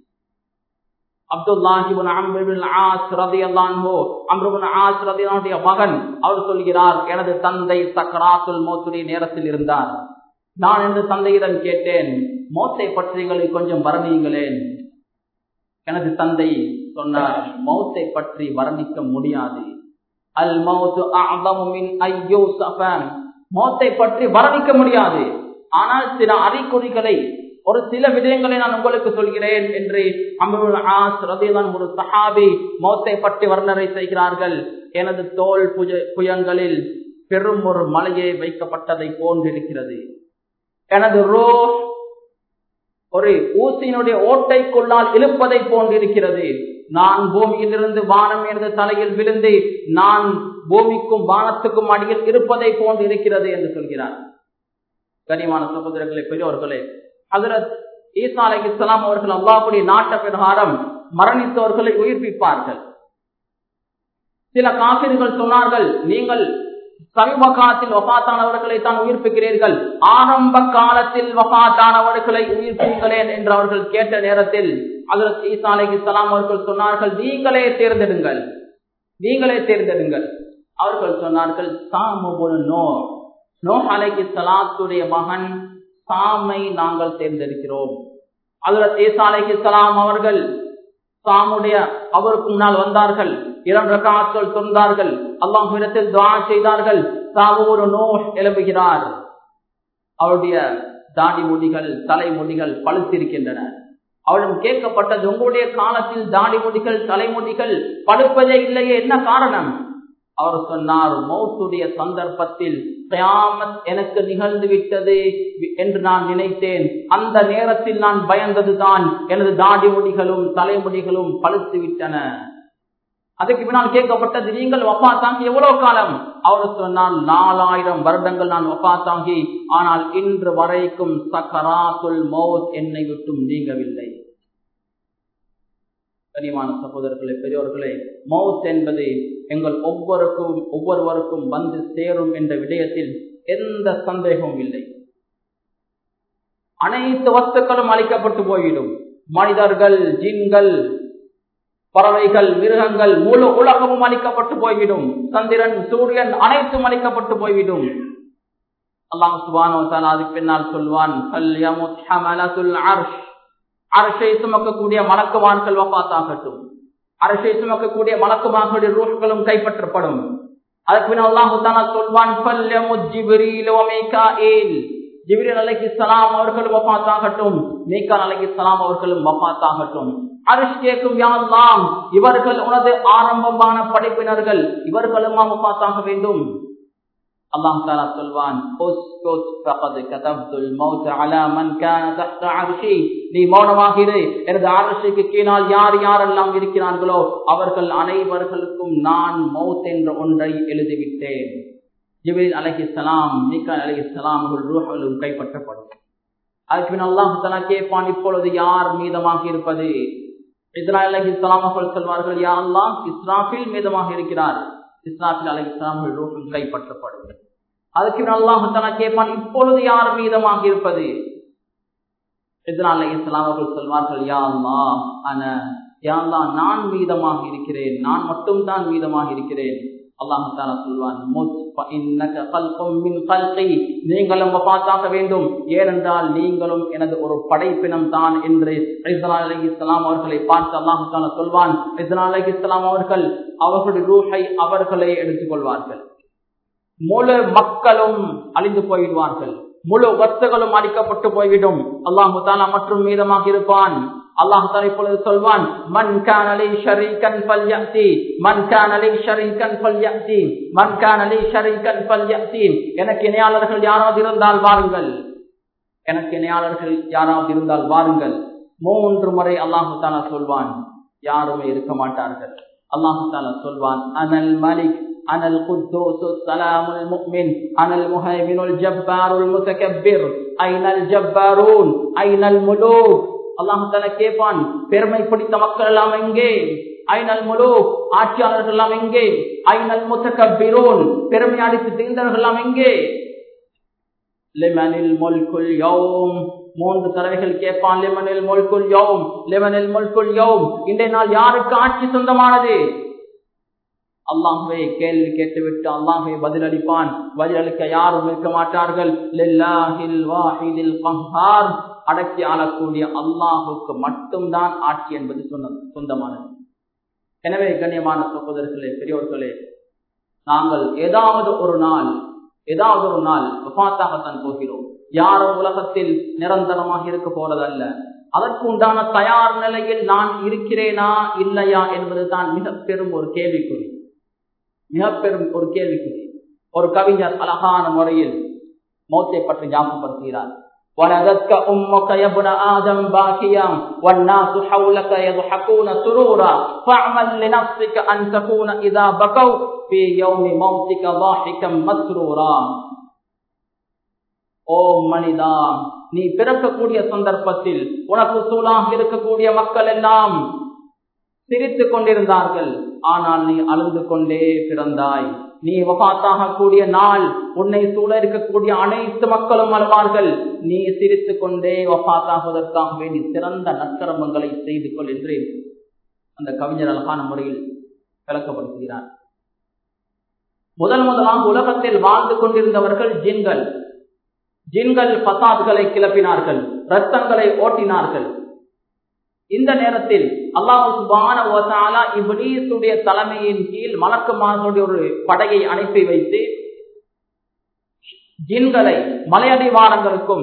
மகன் அவர் சொல்கிறார் எனது தந்தை சக்கராத்துல் மௌத்துடைய நேரத்தில் இருந்தார் நான் என்று தந்தையிடம் கேட்டேன் மௌத்தை பற்றி எங்களுக்கு கொஞ்சம் வர்ணியுங்களேன் எனது தந்தை சொன்னார் மௌத்தை பற்றி வர்ணிக்க முடியாது அல் மௌத்து ஐயோ மௌத்தை பற்றி வர்ணிக்க முடியாது ஆனால் சில அறிகுறிகளை ஒரு சில விடயங்களை நான் உங்களுக்கு சொல்கிறேன் என்று அமருல் ஆஸ் ரதிதான் ஒரு சஹாபி மௌத்தை பற்றி வர்ணனை செய்கிறார்கள் எனது தோல் புஜ புயங்களில் பெரும் ஒரு மலையை வைக்கப்பட்டதை போன்றிருக்கிறது எனது ரோ ஒரு ஊசியினுடைய ஓட்டைக்குள்ளால் இழுப்பதை போன்றிருக்கிறது நான் பூமியிலிருந்து வானம் எனது தலையில் விழுந்து நான் பூமிக்கும் வானத்துக்கும் அடியில் இருப்பதை போன்று இருக்கிறது என்று சொல்கிறார் கனிமான சகோதரர்களே பெரியவர்களே ஹசரத் ஈசா அலி இஸ்லாம் அவர்கள் அல்லாஹுடைய நாட்ட பிரகாரம் மரணித்தவர்களை உயிர்ப்பிப்பார்கள் சில காசிர்கள் சொன்னார்கள் நீங்கள் சமீப காலத்தில் வபாத்தானவர்களை தான் உயிர்ப்பிக்கிறீர்கள் ஆரம்ப காலத்தில் வபாத்தானவர்களை உயிர்ப்பிங்களேன் என்று அவர்கள் கேட்ட நேரத்தில் அதற்கு ஈசா அலி இஸ்லாம் அவர்கள் சொன்னார்கள் நீங்களே தேர்ந்தெடுங்கள் நீங்களே தேர்ந்தெடுங்கள் அவர்கள் சொன்னார்கள் சாமுபுல் நோ நோ அலைக்கு சலாத்துடைய மகன் சாமை நாங்கள் தேர்ந்தெடுக்கிறோம் அதற்கு ஈசா அலைக்கு சலாம் அவர்கள் சாமுடைய அவருக்கு முன்னால் வந்தார்கள் இரண்டு ரகாக்கள் சொன்னார்கள் அல்லாஹிடத்தில் துவா செய்தார்கள் சாவு ஒரு நோ எழுப்புகிறார் அவருடைய தாடி முடிகள் தலைமுடிகள் பழுத்திருக்கின்றன அவரிடம் கேட்கப்பட்டது உங்களுடைய காலத்தில் தாடி முடிகள் தலைமுடிகள் பழுப்பதே இல்லையே என்ன காரணம் அவர் சொன்னார் மௌத்துடைய சந்தர்ப்பத்தில் கயாமத் எனக்கு நிகழ்ந்து விட்டது என்று நான் நினைத்தேன் அந்த நேரத்தில் நான் பயந்ததுதான் எனது தாடி முடிகளும் தலைமுடிகளும் பழுத்து விட்டன அதுக்கு பின்னால் கேட்கப்பட்டது நீங்கள் வப்பா தாங்கி எவ்வளவு காலம் அவர் சொன்னால் நாலாயிரம் வருடங்கள் நான் வப்பா தாங்கி ஆனால் இன்று வரைக்கும் சக்கராத்துல் மௌத் என்னை விட்டும் நீங்கவில்லை கனிமான சகோதரர்களே பெரியோர்களே மவுத் என்பது எங்கள் ஒவ்வொருக்கும் ஒவ்வொருவருக்கும் வந்து சேரும் என்ற விடயத்தில் எந்த சந்தேகமும் இல்லை அனைத்து வஸ்துக்களும் அழிக்கப்பட்டு போய்விடும் மனிதர்கள் ஜின்கள் பறவைகள் மிருகங்கள் முழு உலகமும் அழிக்கப்பட்டு போய்விடும் சந்திரன் சூரியன் அனைத்தும் அழிக்கப்பட்டு போய்விடும் அல்லாஹ் சுபானோ அதுக்கு பின்னால் சொல்வான் அரசை சுமக்கக்கூடிய மலக்குமான்கள் வப்பாத்தாகட்டும் அரசை சுமக்கக்கூடிய மலக்குமார்களுடைய ரூஹ்களும் கைப்பற்றப்படும் அதுக்கு பின்னால் அல்லாஹு தானா சொல்வான் ஜிபிரில் அலைக்கு சலாம் அவர்களும் வப்பாத்தாகட்டும் மீகான் அலைக்கு சலாம் அவர்களும் வப்பாத்தாகட்டும் அரிஷ் கேட்கும் யாரெல்லாம் இவர்கள் உனது ஆரம்பமான படைப்பினர்கள் இவர்களும் வப்பாத்தாக வேண்டும் அல்லாஹ் தாலா சொல்வான் நீ மௌனமாக இரு எனது அரசுக்கு கீழால் யார் யாரெல்லாம் இருக்கிறார்களோ அவர்கள் அனைவர்களுக்கும் நான் மௌத் என்ற ஒன்றை எழுதிவிட்டேன் ஜிபிரில் அலைஹிஸ்ஸலாம் மீகால் அலைஹிஸ்ஸலாம் அவர்கள் ரூஹர்களும் கைப்பற்றப்படும் அதுக்கு பின் அல்லாஹ் தலா கேட்பான் இப்பொழுது யார் மீதமாக இருப்பது இஸ்ராயல் அலி இஸ்லாம் அவர்கள் சொல்வார்கள் யா அல்லாஹ் இஸ்ராஃபில் மீதமாக இருக்கிறார் இஸ்ராஃபில் அலி இஸ்லாம் ரூஹும் கைப்பற்றப்படும் அதுக்கு பின் அல்லாஹ் தலா கேட்பான் இப்பொழுது யார் மீதமாக இருப்பது இஸ்ரால் அலி இஸ்லாம் அவர்கள் சொல்வார்கள் யா அல்லாஹ் அன யா அல்லாஹ் நான் மீதமாக இருக்கிறேன் நான் மட்டும் தான் மீதமாக இருக்கிறேன் அல்லாஹு தாலா சொல்வான் நீங்களும் பார்த்தாக வேண்டும் ஏனென்றால் நீங்களும் எனது ஒரு படைப்பினம் தான் என்று அலி இஸ்லாம் அவர்களை பார்த்து அல்லாஹு தாலா சொல்வான் அலி இஸ்லாம் அவர்கள் அவர்களுடைய ரூஹை அவர்களே எடுத்துக்கொள்வார்கள் முழு மக்களும் அழிந்து போயிடுவார்கள் முழு வஸ்துகளும் அடிக்கப்பட்டு போய்விடும் அல்லாஹு தாலா மற்றும் மீதமாக இருப்பான் அல்லாஹ் தஆலா இப்பொழுது சொல்வான் மன் கான லி ஷரீகன் ஃபல்யஅதி மன் கான லி ஷரீகன் ஃபல்யஅதி மன் கான லி ஷரீகன் ஃபல்யஅதி எனக்கு இணையாளர்கள் யாராவது இருந்தால் வாருங்கள் எனக்கு இணையாளர்கள் யாராவது இருந்தால் வாருங்கள் மூன்று முறை அல்லாஹு தாலா சொல்வான் யாருமே இருக்க மாட்டார்கள் அல்லாஹு தாலா சொல்வான் அனல் மலிக் أنا القدوس السلام المؤمن أنا المهيمن الجبار المتكبر أين الجبارون أين الملوك அல்லாஹு தாலா கேட்பான் பெருமை பிடித்த மக்கள் எல்லாம் எங்கே ஐநல் முழு ஆட்சியாளர்கள் எல்லாம் எங்கே ஐநல் முத்தகபிரோன் பெருமை அடித்து தீர்ந்தவர்கள் எல்லாம் எங்கே லெமனில் மொல்குல் யோம் மூன்று தடவைகள் கேட்பான் லெமனில் மொல்குல் யோம் லெமனில் மொல்குல் யோம் இன்றைய நாள் யாருக்கு ஆட்சி சொந்தமானது அல்லாஹுவே கேள்வி கேட்டுவிட்டு அல்லாஹுவே பதிலளிப்பான் பதிலளிக்க யாரும் இருக்க மாட்டார்கள் அடக்கி ஆளக்கூடிய அல்லாஹுக்கு மட்டும்தான் ஆட்சி என்பது சொன்ன சொந்தமானது எனவே கண்ணியமான சகோதரர்களே பெரியோர்களே நாங்கள் ஏதாவது ஒரு நாள் ஏதாவது ஒரு நாள் விபாத்தாகத்தான் போகிறோம் யாரும் உலகத்தில் நிரந்தரமாக இருக்க போறதல்ல அதற்கு உண்டான தயார் நிலையில் நான் இருக்கிறேனா இல்லையா என்பது தான் மிக பெரும் ஒரு கேள்விக்குறி மிக பெரும் ஒரு கேள்விக்குறி ஒரு கவிஞர் அழகான முறையில் மௌத்தை பற்றி ஞாபகப்படுத்துகிறார் ولدتك أمك يا ابن آدم باكيا والناس حولك يضحكون سرورا فاعمل لنفسك أن تكون إذا بكوا في يوم موتك ضاحكا مسرورا ஓ மனிதா நீ பிறக்கக்கூடிய சந்தர்ப்பத்தில் உனக்கு சூழாக இருக்கக்கூடிய மக்கள் எல்லாம் சிரித்துக் கொண்டிருந்தார்கள் ஆனால் நீ அழுந்து கொண்டே பிறந்தாய் நீ வபாத்தாக கூடிய நாள் உன்னை சூழ இருக்கக்கூடிய அனைத்து மக்களும் அழுவார்கள் நீ சிரித்துக் கொண்டே வபாத்தாகுவதற்காக வேண்டி சிறந்த நற்கரமங்களை செய்து கொள் என்று அந்த கவிஞர் அழகான முறையில் விளக்கப்படுத்துகிறார் முதல் முதலாக உலகத்தில் வாழ்ந்து கொண்டிருந்தவர்கள் ஜின்கள் ஜின்கள் பசாத்களை கிளப்பினார்கள் ரத்தங்களை ஓட்டினார்கள் இந்த நேரத்தில் அல்லாஹு இப்ளீசுடைய தலைமையின் கீழ் மலக்குமாரனுடைய ஒரு படையை அனுப்பி வைத்து ஜின்களை மலையடிவாரங்களுக்கும்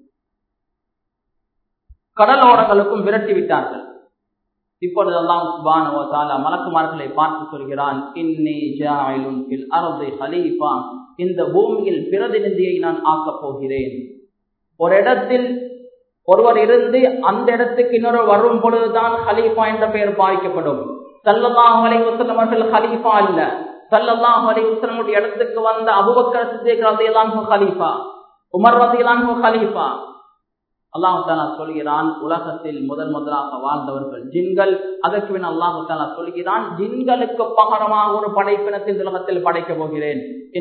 கடலோரங்களுக்கும் விரட்டி விட்டார்கள் இப்பொழுது அல்லாம் சுபான மலக்குமார்களை பார்த்து சொல்கிறான் இந்த பூமியில் பிரதிநிதியை நான் ஆக்கப் போகிறேன் ஒரு இடத்தில் ஒருவர் இருந்து அந்த இடத்துக்கு இன்னொரு வரும் பொழுதுதான் ஹலீஃபா என்ற பெயர் பாதிக்கப்படும் சல்லல்லாஹ் அலைவசல்லம் அவர்கள் ஹலீஃபா அல்ல சல்லல்லாஹ் அலைவசல்லமுடைய இடத்துக்கு வந்த அபுபக்கர் சித்திக் ரதையெல்லாம் ஹலீஃபா உமர் ரதையெல்லாம் ஹலீஃபா அல்லாஹு தாலா சொல்கிறான் உலகத்தில் முதல் முதலாக வாழ்ந்தவர்கள் ஜின்கள் அதற்கு பின் அல்லாஹு தாலா சொல்கிறான் ஜின்களுக்கு பகரமாக ஒரு படைப்பினத்தின் உலகத்தில் படைக்கப் போகிறேன்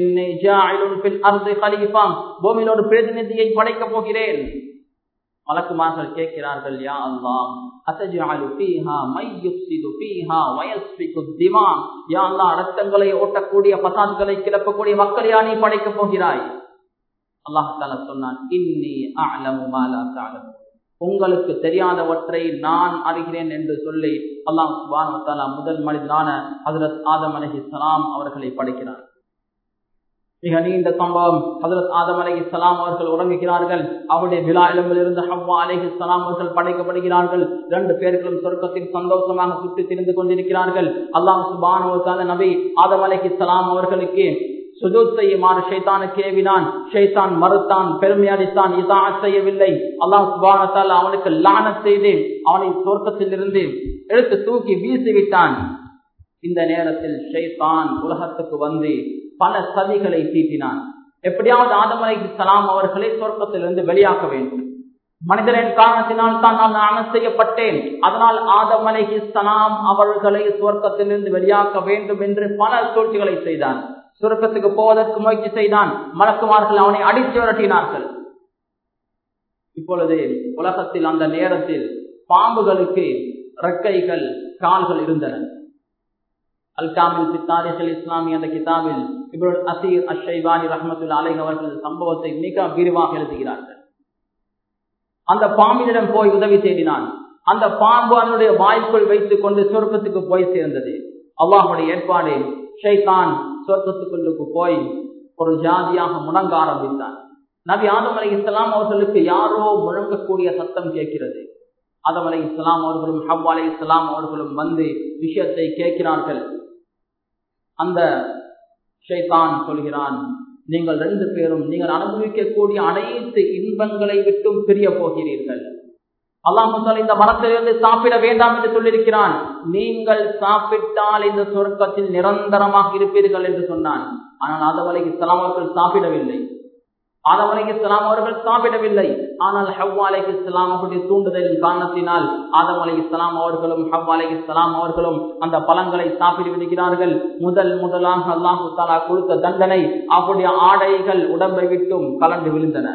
பூமியில் ஒரு பிரதிநிதியை படைக்கப் போகிறேன் மலக்குமார்கள் கேட்கிறார்கள் யா அல்லாஹ் அத்தஜஅலு ஃபீஹா மை யுஃப்ஸிது ஃபீஹா வயஸ்ஃபிகு திமா யா அல்லாஹ் ரத்தங்களை ஓட்டக்கூடிய பசாத்களை கிளப்பக்கூடிய மக்கள் யா நீ படைக்கப் போகிறாய் அல்லாஹ் தஆலா சொன்னான் இன்னி அஅலமு மா லா தஅலமு உங்களுக்கு தெரியாதவற்றை நான் அறிகிறேன் என்று சொல்லி அல்லாஹ் சுப்ஹானஹு வ தஆலா முதல் மனிதனான ஹஜ்ரத் ஆதம் அலைஹிஸ்ஸலாம் அவர்களை படைக்கிறார் மிக நீண்ட சம்பவம் ஹசரத் ஆதம் அலி இஸ்லாம் அவர்கள் உறங்குகிறார்கள் அவருடைய விழா இருந்து ஹவ்வா அலஹி இஸ்லாம் அவர்கள் படைக்கப்படுகிறார்கள் இரண்டு பேர்களும் சொர்க்கத்தில் சந்தோஷமாக சுற்றி திரிந்து கொண்டிருக்கிறார்கள் அல்லாம் சுபான நபி ஆதம் அலஹி இஸ்லாம் அவர்களுக்கு சுஜூத் செய்யுமாறு ஷைத்தானுக்கு ஏவினான் ஷைத்தான் மறுத்தான் பெருமையடித்தான் இதா செய்யவில்லை அல்லாஹ் சுபானத்தால் அவனுக்கு லான செய்து அவனை சொர்க்கத்தில் இருந்து எடுத்து தூக்கி வீசி விட்டான் இந்த நேரத்தில் ஷைத்தான் உலகத்துக்கு வந்து பல சதிகளை தீட்டினான் எப்படியாவது ஆதம் அலை சலாம் அவர்களை சொர்க்கத்திலிருந்து வெளியாக்க வேண்டும் மனிதனின் காரணத்தினால் தான் நான் லானத் செய்யப்பட்டேன் அதனால் ஆதம் அலை சலாம் அவர்களை சொர்க்கத்திலிருந்து வெளியாக்க வேண்டும் என்று பல சூழ்ச்சிகளை செய்தான் சுருக்கத்துக்கு போவதற்கு முயற்சி செய்தான் மலக்குமார்கள் அவனை அடித்து விரட்டினார்கள் இப்பொழுது உலகத்தில் அந்த நேரத்தில் பாம்புகளுக்கு ரெக்கைகள் கால்கள் இருந்தன அல் காமில் சித்தாரிகள் இஸ்லாமி அந்த கிதாபில் இப்ருல் அசீர் அஷைபானி ரஹமத்துல் அலை அவர்கள் சம்பவத்தை மிக விரிவாக எழுதுகிறார்கள் அந்த பாம்பினிடம் போய் உதவி தேடினான் அந்த பாம்பு அதனுடைய வாய்க்குள் வைத்துக் கொண்டு சொர்க்கத்துக்கு போய் சேர்ந்தது அல்லாஹுடைய ஏற்பாடு ஷைதான் சொர்க்கத்துக்குள்ளுக்கு போய் ஒரு ஜாதியாக முழங்க ஆரம்பித்தான் நபி ஆதம் அலை இஸ்லாம் அவர்களுக்கு யாரோ முழங்கக்கூடிய சத்தம் கேட்கிறது ஆதம் அலை இஸ்லாம் அவர்களும் ஹவ் அலை இஸ்லாம் அவர்களும் வந்து விஷயத்தை கேட்கிறார்கள் அந்த ஷைதான் சொல்கிறான் நீங்கள் ரெண்டு பேரும் நீங்கள் அனுபவிக்கக்கூடிய அனைத்து இன்பங்களை விட்டும் பிரிய போகிறீர்கள் அல்லாஹ் இந்த மரத்திலிருந்து சாப்பிட வேண்டாம் என்று சொல்லியிருக்கிறான் நீங்கள் சாப்பிட்டால் இந்த சொர்க்கத்தில் நிரந்தரமாக இருப்பீர்கள் என்று சொன்னான் ஆனால் ஆதவலை இஸ்லாம் அவர்கள் சாப்பிடவில்லை ஆதவலை இஸ்லாம் அவர்கள் சாப்பிடவில்லை ஆனால் ஹவ்வா அலை இஸ்லாம் அவருடைய தூண்டுதலின் காரணத்தினால் ஆதம் அலை இஸ்லாம் அவர்களும் ஹவ்வா அலை இஸ்லாம் அவர்களும் அந்த பழங்களை சாப்பிட்டு விடுகிறார்கள் முதல் முதலாக அல்லாஹு தாலா கொடுத்த தண்டனை அவருடைய ஆடைகள் உடம்பை விட்டும் கலந்து விழுந்தன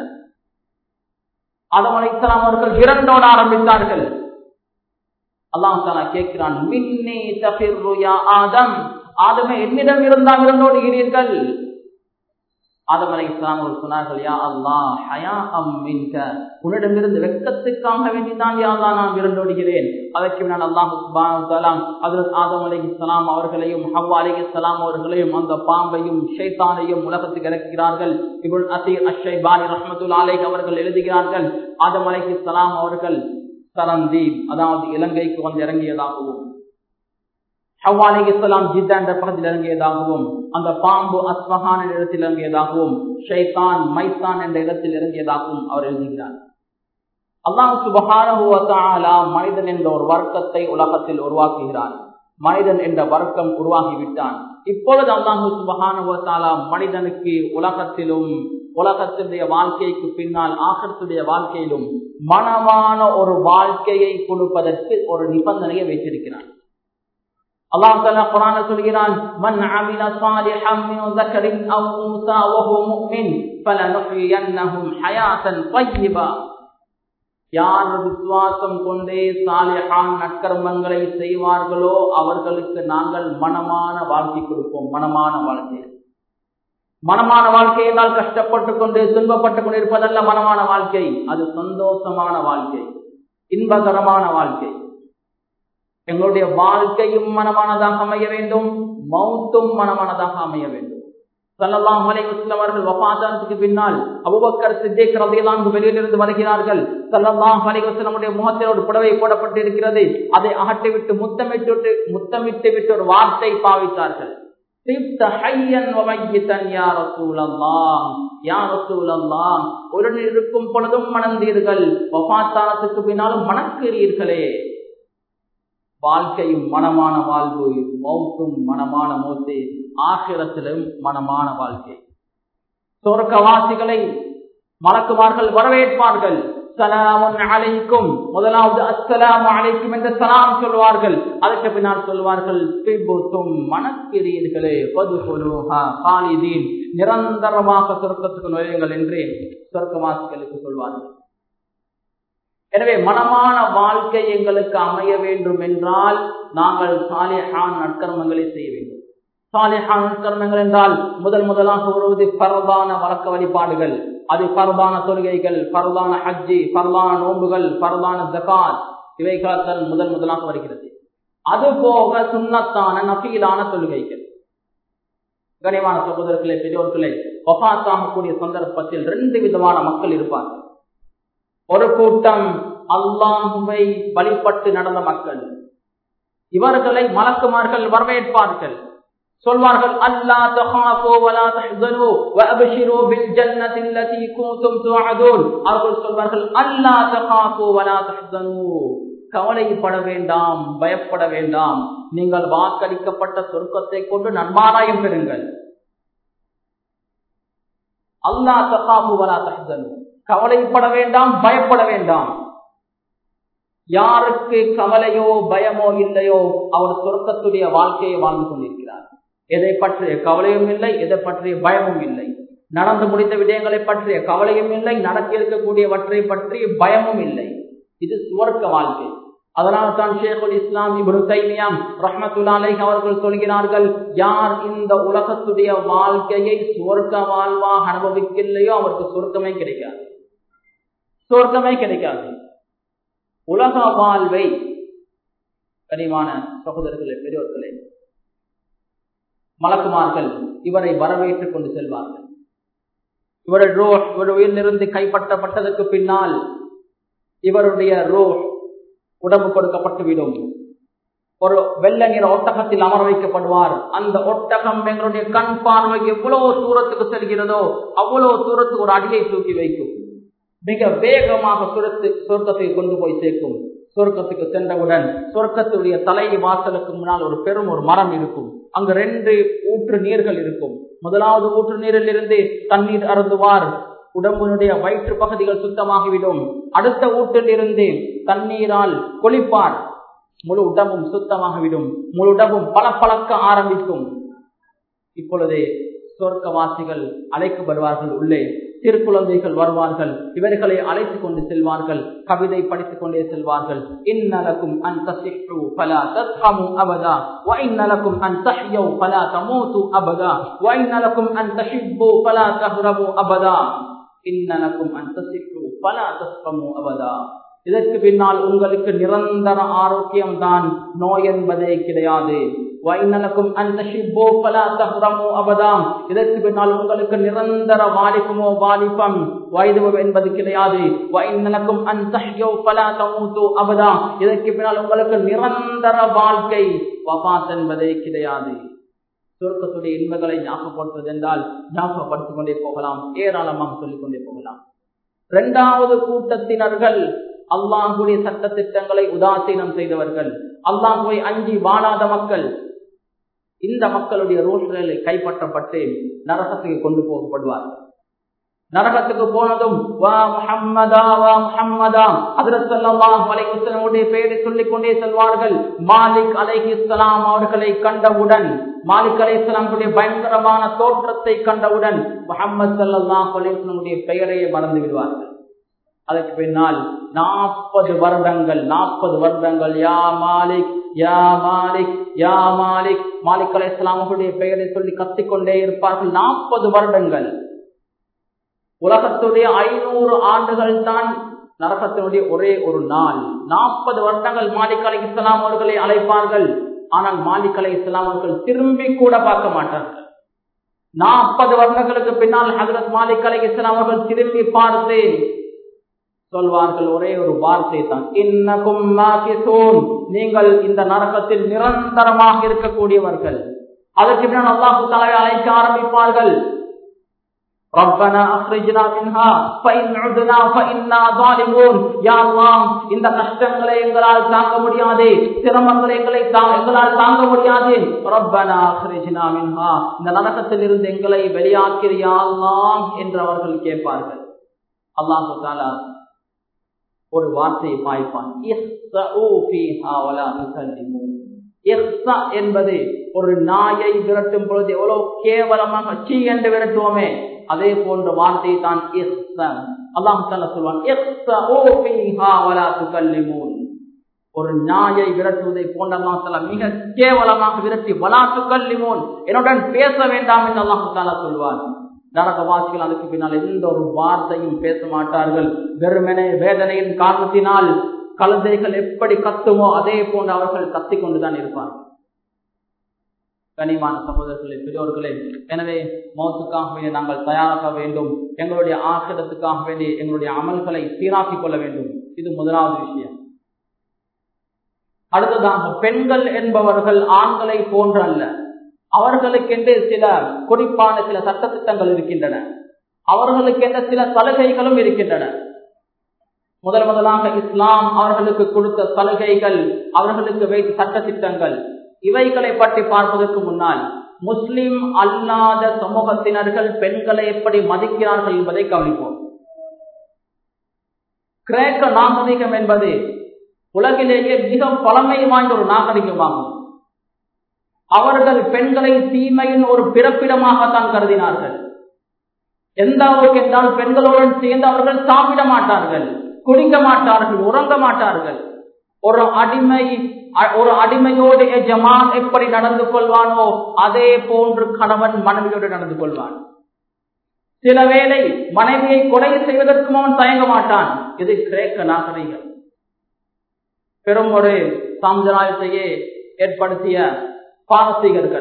ஆதம் அலை இஸ்லாம் அவர்கள் இரண்டோட ஆரம்பித்தார்கள் அல்லாஹ் தாலா கேட்கிறான் மின்னி தபிர்ரு யா ஆதம் ஆதமே என்னிடம் இருந்தால் இரண்டோடுகிறீர்கள் ஆதம் அலை இஸ்லாம் அவர்கள் சொன்னார்கள் யா அல்லா ஹயா அம் மின்க உன்னிடமிருந்து வெக்கத்துக்காக வேண்டிதான் யா அல்லா நான் விரண்டோடுகிறேன் அதற்கு நான் அல்லாஹ் சுபானம் அதில் ஆதம் அலை இஸ்லாம் அவர்களையும் ஹவ்வா அலை இஸ்லாம் அவர்களையும் அந்த பாம்பையும் ஷைத்தானையும் உலகத்துக்கு இறக்குகிறார்கள் இவள் அசீர் அஷை பானி ரஹமத்துல் அலை அவர்கள் எழுதுகிறார்கள் ஆதம் அலை இஸ்லாம் அவர்கள் சரந்தீப் அதாவது இலங்கைக்கு வந்து இறங்கியதாகவும் ஹவாலி இஸ்லாம் ஜித்தா என்ற பக்கத்தில் இறங்கியதாகவும் அந்த பாம்பு அஸ்மஹான் என்ற இடத்தில் இறங்கியதாகவும் ஷைதான் மைத்தான் என்ற இடத்தில் இறங்கியதாகவும் அவர் எழுதுகிறார் அல்லாஹ் சுபகான மனிதன் என்ற ஒரு வர்க்கத்தை உலகத்தில் உருவாக்குகிறார் மனிதன் என்ற வர்க்கம் உருவாகிவிட்டான் இப்பொழுது அல்லாஹு சுபகான மனிதனுக்கு உலகத்திலும் உலகத்தினுடைய வாழ்க்கைக்கு பின்னால் ஆகத்துடைய வாழ்க்கையிலும் மனமான ஒரு வாழ்க்கையை கொடுப்பதற்கு ஒரு நிபந்தனையை வைத்திருக்கிறான் அல்லாஹ் தஆலா குர்ஆன்ல சொல்கிறான் மன் அமில சாலிஹன் மின் ذكر او انثى وهو مؤمن فلنحيينهم حياه طيبه யார் விசுவாசம் கொண்டே சாலிஹான் நற்கர்மங்களை செய்வார்களோ அவர்களுக்கு நாங்கள் மனமான வாழ்க்கை கொடுப்போம் மனமான வாழ்க்கை மனமான வாழ்க்கை என்றால் கஷ்டப்பட்டு கொண்டு துன்பப்பட்டுக் கொண்டிருப்பதல்ல மனமான வாழ்க்கை அது சந்தோஷமான வாழ்க்கை இன்பகரமான வாழ்க்கை எங்களுடைய வாழ்க்கையும் மனமானதாக அமைய வேண்டும் மௌத்தும் மனமானதாக அமைய வேண்டும் சல்லல்லாஹு அலைஹி வஸல்லம் அவர்கள் வஃபாத்தானத்துக்கு பின்னால் அபூபக்கர் சித்திக் ரலியல்லாஹு அன்ஹு வெளியிலிருந்து வருகிறார்கள் சல்லல்லாஹு அலைஹி வஸல்லமுடைய முகத்தில் ஒரு புடவை போடப்பட்டு இருக்கிறது அதை அகற்றி விட்டு முத்தமிட்டு முத்தமிட்டு விட்டு ஒரு வார்த்தை பாவித்தார்கள் சிப்த ஹய்யன் வ மையிதன் யா ரசூலல்லாஹ் யா ரசூலல்லாஹ் உடன் இருக்கும் பொழுதும் மணந்தீர்கள் வஃபாத்தானத்துக்கு பின்னாலும் மணக்கிறீர்களே வாழ்க்கையும் மனமான வாழ்வு மௌத்தும் மனமான மௌத்து ஆசிரத்திலும் மனமான வாழ்க்கை சொர்க்கவாசிகளை மலக்குமார்கள் வரவேற்பார்கள் சலாமுன் அலைக்கும் முதலாவது அஸ்ஸலாம் அலைக்கும் என்று சலாம் சொல்வார்கள் அதற்கு பின்னால் சொல்வார்கள் திபுத்தும் மனக்கிறீர்களே பதுகுலுஹா காலிதீன் நிரந்தரமாக சொர்க்கத்துக்கு நுழையுங்கள் என்று சொர்க்கவாசிகளுக்கு சொல்வார்கள் எனவே மனமான வாழ்க்கை எங்களுக்கு அமைய வேண்டும் என்றால் நாங்கள் சாலிஹான் நற்கர்மங்களை செய்ய வேண்டும் சாலிஹான் நற்கர்மங்கள் என்றால் முதல் முதலாக வருவது பரவான வழக்க வழிபாடுகள் அது பரவான தொழுகைகள் பரவான ஹஜ்ஜி பரவான நோன்புகள் பரவான ஜகாத் இவைகளால் முதல் முதலாக வருகிறது அது போக சுண்ணத்தான நபீலான தொழுகைகள் கனிவான சகோதரர்களே பெரியோர்களே வபாத்தாகக்கூடிய சந்தர்ப்பத்தில் ரெண்டு விதமான மக்கள் இருப்பார்கள் ஒரு கூட்டம் அல்லாஹுவை வழிபட்டு நடந்த மக்கள் இவர்களை மலக்குமார்கள் வரவேற்பார்கள் சொல்வார்கள் அல்லா தஹாஃபு வலா தஹ்சனு வஅப்ஷிரு பில் ஜன்னதி அல்லதி குன்தும் துஅதுன் அவர்கள் சொல்வார்கள் அல்லா தஹாஃபு வலா தஹ்சனு கவலைப்பட வேண்டாம் பயப்பட வேண்டாம் நீங்கள் வாக்களிக்கப்பட்ட சொர்க்கத்தை கொண்டு நன்மாராயம் பெறுங்கள் அல்லா தகாபு வரா தஹன் கவலைப்பட வேண்டாம் பயப்பட வேண்டாம் யாருக்கு கவலையோ பயமோ இல்லையோ அவர் சொர்க்கத்துடைய வாழ்க்கையை வாழ்ந்து கொண்டிருக்கிறார் எதை பற்றிய கவலையும் இல்லை எதை பற்றிய பயமும் இல்லை நடந்து முடிந்த விடயங்களை பற்றிய கவலையும் இல்லை நடக்க இருக்கக்கூடியவற்றை பற்றிய பயமும் இல்லை இது சுவர்க்க வாழ்க்கை அதனால் தான் ஷேகுல் இஸ்லாம் இப்ரு தைமியாம் ரஹமத்துல்லாலை அவர்கள் சொல்கிறார்கள் யார் இந்த உலகத்துடைய வாழ்க்கையை சுவர்க்க வாழ்வாக அனுபவிக்கலையோ அவருக்கு சுருக்கமே கிடைக்காது சுவர்க்கமே கிடைக்காது உலக வாழ்வை கனிவான சகோதரர்களே பெரியோர்களே மலக்குமார்கள் இவரை வரவேற்றுக் கொண்டு செல்வார்கள் இவருடைய ரோ இவர் உயிரிலிருந்து கைப்பற்றப்பட்டதற்கு பின்னால் இவருடைய ரோ உடம்பு கொடுக்கப்பட்டுவிடும் ஒரு வெள்ள நிற ஒட்டகத்தில் அமர வைக்கப்படுவார் அந்த ஒட்டகம் எங்களுடைய கண் பார்வை எவ்வளவு தூரத்துக்கு செல்கிறதோ அவ்வளவு தூரத்துக்கு ஒரு அடியை தூக்கி வைக்கும் மிக வேகமாக சுரத்து சொர்க்கத்தை கொண்டு போய் சேர்க்கும் சொர்க்கத்துக்கு சென்றவுடன் சொர்க்கத்துடைய தலை வாசலுக்கு முன்னால் ஒரு பெரும் ஒரு மரம் இருக்கும் அங்கு ரெண்டு ஊற்று நீர்கள் இருக்கும் முதலாவது ஊற்று நீரில் இருந்து தண்ணீர் அருந்துவார் உடம்பினுடைய வயிற்று பகுதிகள் சுத்தமாகிவிடும் அடுத்த ஊற்றில் இருந்து தண்ணீரால் கொளிப்பார் முழு உடம்பும் சுத்தமாகிவிடும் முழு உடம்பும் பளபளக்க ஆரம்பிக்கும் இப்பொழுது சொர்க்கவாசிகள் அழைக்கப்படுவார்கள் உள்ளே சிறு குழந்தைகள் வருவார்கள் இவர்களை அழைத்துக் கொண்டு செல்வார்கள் கவிதை படித்துக் கொண்டே செல்வார்கள் இன்னலக்கும் அந்த பலா தத்ஹமு அபதா வைநலக்கும் அன் தஹ்யௌ பலா தமூது அபதா வைநலக்கும் அன் தஹிப்பு பலா தஹ்ரமு அபதா இன்னலக்கும் அன் தசிப்பு பலா தஸ்கமு அபதா இதற்கு பின்னால் உங்களுக்கு நிரந்தர ஆரோக்கியம் தான் நோய் என்பதே கிடையாது வைநலக்கும் அந்த ஷிப்போ பலா தஹ்ரமோ அபதாம் இதற்கு பின்னால் உங்களுக்கு நிரந்தர வாலிபமோ வாலிபம் வயது என்பது கிடையாது வைநலக்கும் அந்த பலா தமூத்தோ அபதாம் இதற்கு பின்னால் உங்களுக்கு நிரந்தர வாழ்க்கை வபாத் என்பதே கிடையாது சுருக்கத்துடைய இன்பங்களை ஞாபகப்படுத்துவது என்றால் ஞாபகப்படுத்திக் கொண்டே போகலாம் ஏராளமாக சொல்லிக் கொண்டே போகலாம் இரண்டாவது கூட்டத்தினர்கள் அல்லாஹுடைய சட்ட திட்டங்களை உதாசீனம் செய்தவர்கள் அல்லாஹுவை அஞ்சி வாழாத மக்கள் இந்த மக்களுடைய ரோஷங்களை கைப்பற்றப்பட்டு நரகத்துக்கு கொண்டு போகப்படுவார்கள் நரகத்துக்கு போனதும் வா முஹம்மதா வா முஹம்மதா ஹஜ்ரத் ஸல்லல்லாஹு அலைஹி வஸல்லமுடைய பெயரை சொல்லிக் கொண்டே செல்வார்கள் மாலிக் அலைஹிஸ்ஸலாம் அவர்களை கண்டவுடன் மாலிக் அலைஹிஸ்ஸலாமுடைய பயங்கரமான தோற்றத்தை கண்டவுடன் முஹம்மது ஸல்லல்லாஹு அலைஹி வஸல்லமுடைய பெயரையே மறந்து விடுவார்கள் அதற்கு பின்னால் நாற்பது வருடங்கள் நாற்பது வருடங்கள் யா மாலிக் யா மாலிக் யா மாலிக் மாலிக் அலை இஸ்லாமுடைய பெயரை சொல்லி கத்திக்கொண்டே இருப்பார்கள் நாற்பது வருடங்கள் உலகத்துடைய ஐநூறு ஆண்டுகள் தான் நரகத்தினுடைய ஒரே ஒரு நாள் நாற்பது வருடங்கள் மாலிக் அலை இஸ்லாம் அவர்களை அழைப்பார்கள் ஆனால் மாலிக் அலை இஸ்லாம் அவர்கள் திரும்பி கூட பார்க்க மாட்டார்கள் நாற்பது வருடங்களுக்கு பின்னால் ஹசரத் மாலிக் அலை இஸ்லாம் அவர்கள் திரும்பி பார்த்து சொல்வார்கள் ஒரே ஒரு வார்த்தை தான் இன்னக்கும் நீங்கள் இந்த நரகத்தில் நிரந்தரமாக இருக்கக்கூடியவர்கள் அதற்கு பின்னால் அல்லாஹு தலைவை அழைக்க ஆரம்பிப்பார்கள் ربنا اخرجنا منها فإن عدنا فإنا ظالمون يا الله இந்த கஷ்டங்களை எங்களால் தாங்க முடியாது சிரமங்களை எங்களை எங்களால் தாங்க முடியாது ربنا اخرجنا منها இந்த நரகத்தில் இருந்து எங்களை வெளியாக்கிறியா அல்லாஹ் என்று அவர்கள் கேட்பார்கள் அல்லாஹ் தஆலா ஒரு வார்த்தையை பாய்ப்பான் என்பது ஒரு நாயை விரட்டும் பொழுது எவ்வளவு கேவலமாக சீ என்று விரட்டுவோமே அதே போன்ற வார்த்தை தான் அல்லாம் சொல்வான் ஒரு நாயை விரட்டுவதை போன்ற மிக கேவலமாக விரட்டி வலாத்து கல்லிமோன் என்னுடன் பேச வேண்டாம் என்று அல்லாஹு தாலா சொல்வார் நரகவாசிகள் அதுக்கு பின்னால் எந்த ஒரு வார்த்தையும் பேச மாட்டார்கள் வெறுமனே வேதனையின் காரணத்தினால் கழுதைகள் எப்படி கத்துமோ அதே போன்று அவர்கள் கத்திக் கொண்டுதான் இருப்பார்கள் கனிமான சகோதரர்களே பெரியோர்களே எனவே மௌத்துக்காக வேண்டி நாங்கள் தயாராக வேண்டும் எங்களுடைய ஆசிரத்துக்காக வேண்டி எங்களுடைய அமல்களை சீராக்கிக் கொள்ள வேண்டும் இது முதலாவது விஷயம் அடுத்ததாக பெண்கள் என்பவர்கள் ஆண்களை போன்ற அல்ல அவர்களுக்கென்று சில குறிப்பான சில சட்டத்திட்டங்கள் இருக்கின்றன அவர்களுக்கென்ற சில சலுகைகளும் இருக்கின்றன முதல் முதலாக இஸ்லாம் அவர்களுக்கு கொடுத்த சலுகைகள் அவர்களுக்கு வைத்த சட்ட திட்டங்கள் இவைகளை பற்றி பார்ப்பதற்கு முன்னால் முஸ்லிம் அல்லாத சமூகத்தினர்கள் பெண்களை எப்படி மதிக்கிறார்கள் என்பதை கவனிப்போம் கிரேக்க நாகரிகம் என்பது உலகிலேயே மிக பழமை வாய்ந்த ஒரு நாகரிகமாகும் அவர்கள் பெண்களை தீமையின் ஒரு பிறப்பிடமாகத்தான் கருதினார்கள் எந்த அளவுக்கு என்றால் பெண்களுடன் சேர்ந்து அவர்கள் சாப்பிட மாட்டார்கள் குடிக்க மாட்டார்கள் உறங்க மாட்டார்கள் ஒரு அடிமை ஒரு அடிமையோடு எஜமான் எப்படி நடந்து கொள்வானோ அதே போன்று கணவன் மனைவியோடு நடந்து கொள்வான் சில வேளை மனைவியை கொலை செய்வதற்கும் அவன் தயங்க மாட்டான் இது கிரேக்க நாகரிகம் பெரும் ஒரு சாம்ராஜ்யத்தையே ஏற்படுத்திய பாரசீகர்கள்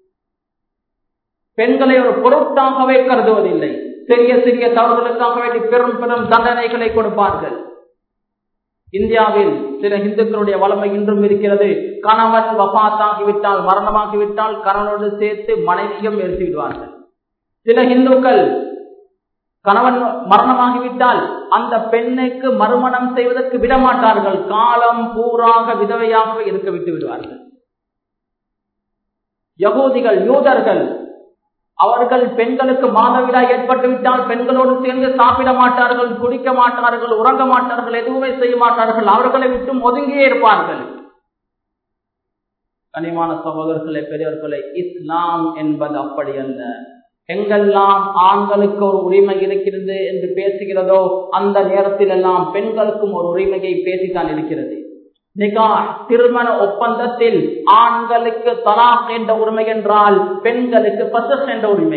பெண்களை ஒரு பொருட்டாகவே கருதுவதில்லை சிறிய சிறிய தவறுகளுக்காக வேண்டி பெரும் பெரும் தண்டனைகளை கொடுப்பார்கள் இந்தியாவில் சில இந்துக்களுடைய வளமை இன்றும் இருக்கிறது கணவன் வபாத்தாகிவிட்டால் மரணமாகிவிட்டால் கணவனோடு சேர்த்து மனைவியும் எடுத்து விடுவார்கள் சில இந்துக்கள் கணவன் மரணமாகிவிட்டால் அந்த பெண்ணுக்கு மறுமணம் செய்வதற்கு விடமாட்டார்கள் காலம் பூராக விதவையாக இருக்க விட்டு விடுவார்கள் யகூதிகள் யூதர்கள் அவர்கள் பெண்களுக்கு மாதவிடாய் ஏற்பட்டு விட்டால் பெண்களோடு சேர்ந்து சாப்பிட மாட்டார்கள் குடிக்க மாட்டார்கள் உறங்க மாட்டார்கள் எதுவுமே செய்ய மாட்டார்கள் அவர்களை விட்டும் ஒதுங்கியே இருப்பார்கள் கனிமான சகோதரர்களே பெரியவர்களே இஸ்லாம் என்பது அப்படி அல்ல எங்கெல்லாம் ஆண்களுக்கு ஒரு உரிமை இருக்கிறது என்று பேசுகிறதோ அந்த நேரத்தில் எல்லாம் பெண்களுக்கும் ஒரு உரிமையை பேசித்தான் இருக்கிறது நிகா திருமண ஒப்பந்தத்தில் ஆண்களுக்கு தலாக் என்ற உரிமை என்றால் பெண்களுக்கு பசஸ் என்ற உரிமை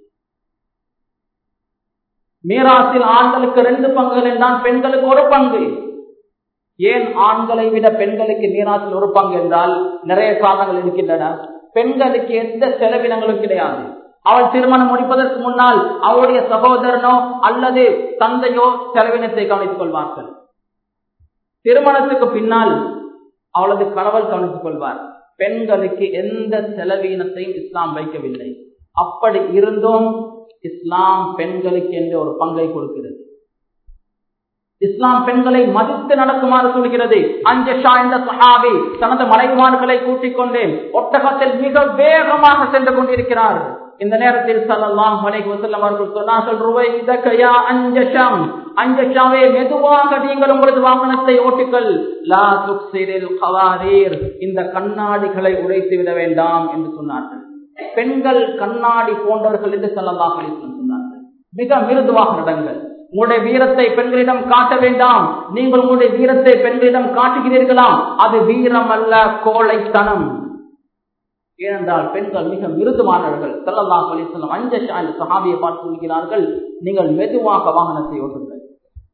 மீராசில் ஆண்களுக்கு ரெண்டு பங்குகள் என்றால் பெண்களுக்கு ஒரு பங்கு ஏன் ஆண்களை விட பெண்களுக்கு மீராசில் ஒரு பங்கு என்றால் நிறைய காரணங்கள் இருக்கின்றன பெண்களுக்கு எந்த செலவினங்களும் கிடையாது அவள் திருமணம் முடிப்பதற்கு முன்னால் அவளுடைய சகோதரனோ அல்லது தந்தையோ செலவினத்தை கவனித்துக் கொள்வார்கள் திருமணத்துக்கு பின்னால் அவளது கணவன் கவனித்துக் கொள்வார் பெண்களுக்கு எந்த செலவீனத்தையும் இஸ்லாம் வைக்கவில்லை அப்படி இருந்தும் இஸ்லாம் பெண்களுக்கு என்று ஒரு பங்கை கொடுக்கிறது இஸ்லாம் பெண்களை மதித்து நடக்குமாறு சொல்கிறது அஞ்சஷா என்ற சஹாபி தனது மலைவான்களை கூட்டிக் கொண்டு ஒட்டகத்தில் மிக வேகமாக சென்று கொண்டிருக்கிறார் இந்த நேரத்தில் சல்லல்லாஹ் அலைஹி வஸல்லம் அவர்கள் சொன்னார்கள் ருவைதகயா அஞ்சஷம் அஞ்சஷாவே மெதுவாக நீங்கள் உங்களது வாகனத்தை ஓட்டுங்கள் லா துக்ஸிரில் கவாரீர் இந்த கண்ணாடிகளை உடைத்து விட வேண்டாம் என்று சொன்னார்கள் பெண்கள் கண்ணாடி போன்றவர்கள் என்று சல்லல்லாஹ் அலைஹி வஸல்லம் சொன்னார்கள் மிக மிருதுவாக நடங்கள் உங்களுடைய வீரத்தை பெண்களிடம் காட்ட வேண்டாம் நீங்கள் உங்களுடைய வீரத்தை பெண்களிடம் காட்டுகிறீர்களாம் அது வீரம் அல்ல கோழைத்தனம் ஏனென்றால் பெண்கள் மிக மிருதுமானவர்கள் செல்லல்லாம் சொல்லிசல்லம் அஞ்ச அந்த சஹாபியை பார்த்து சொல்கிறார்கள் நீங்கள் மெதுவாக வாகனத்தை ஓட்டுங்கள்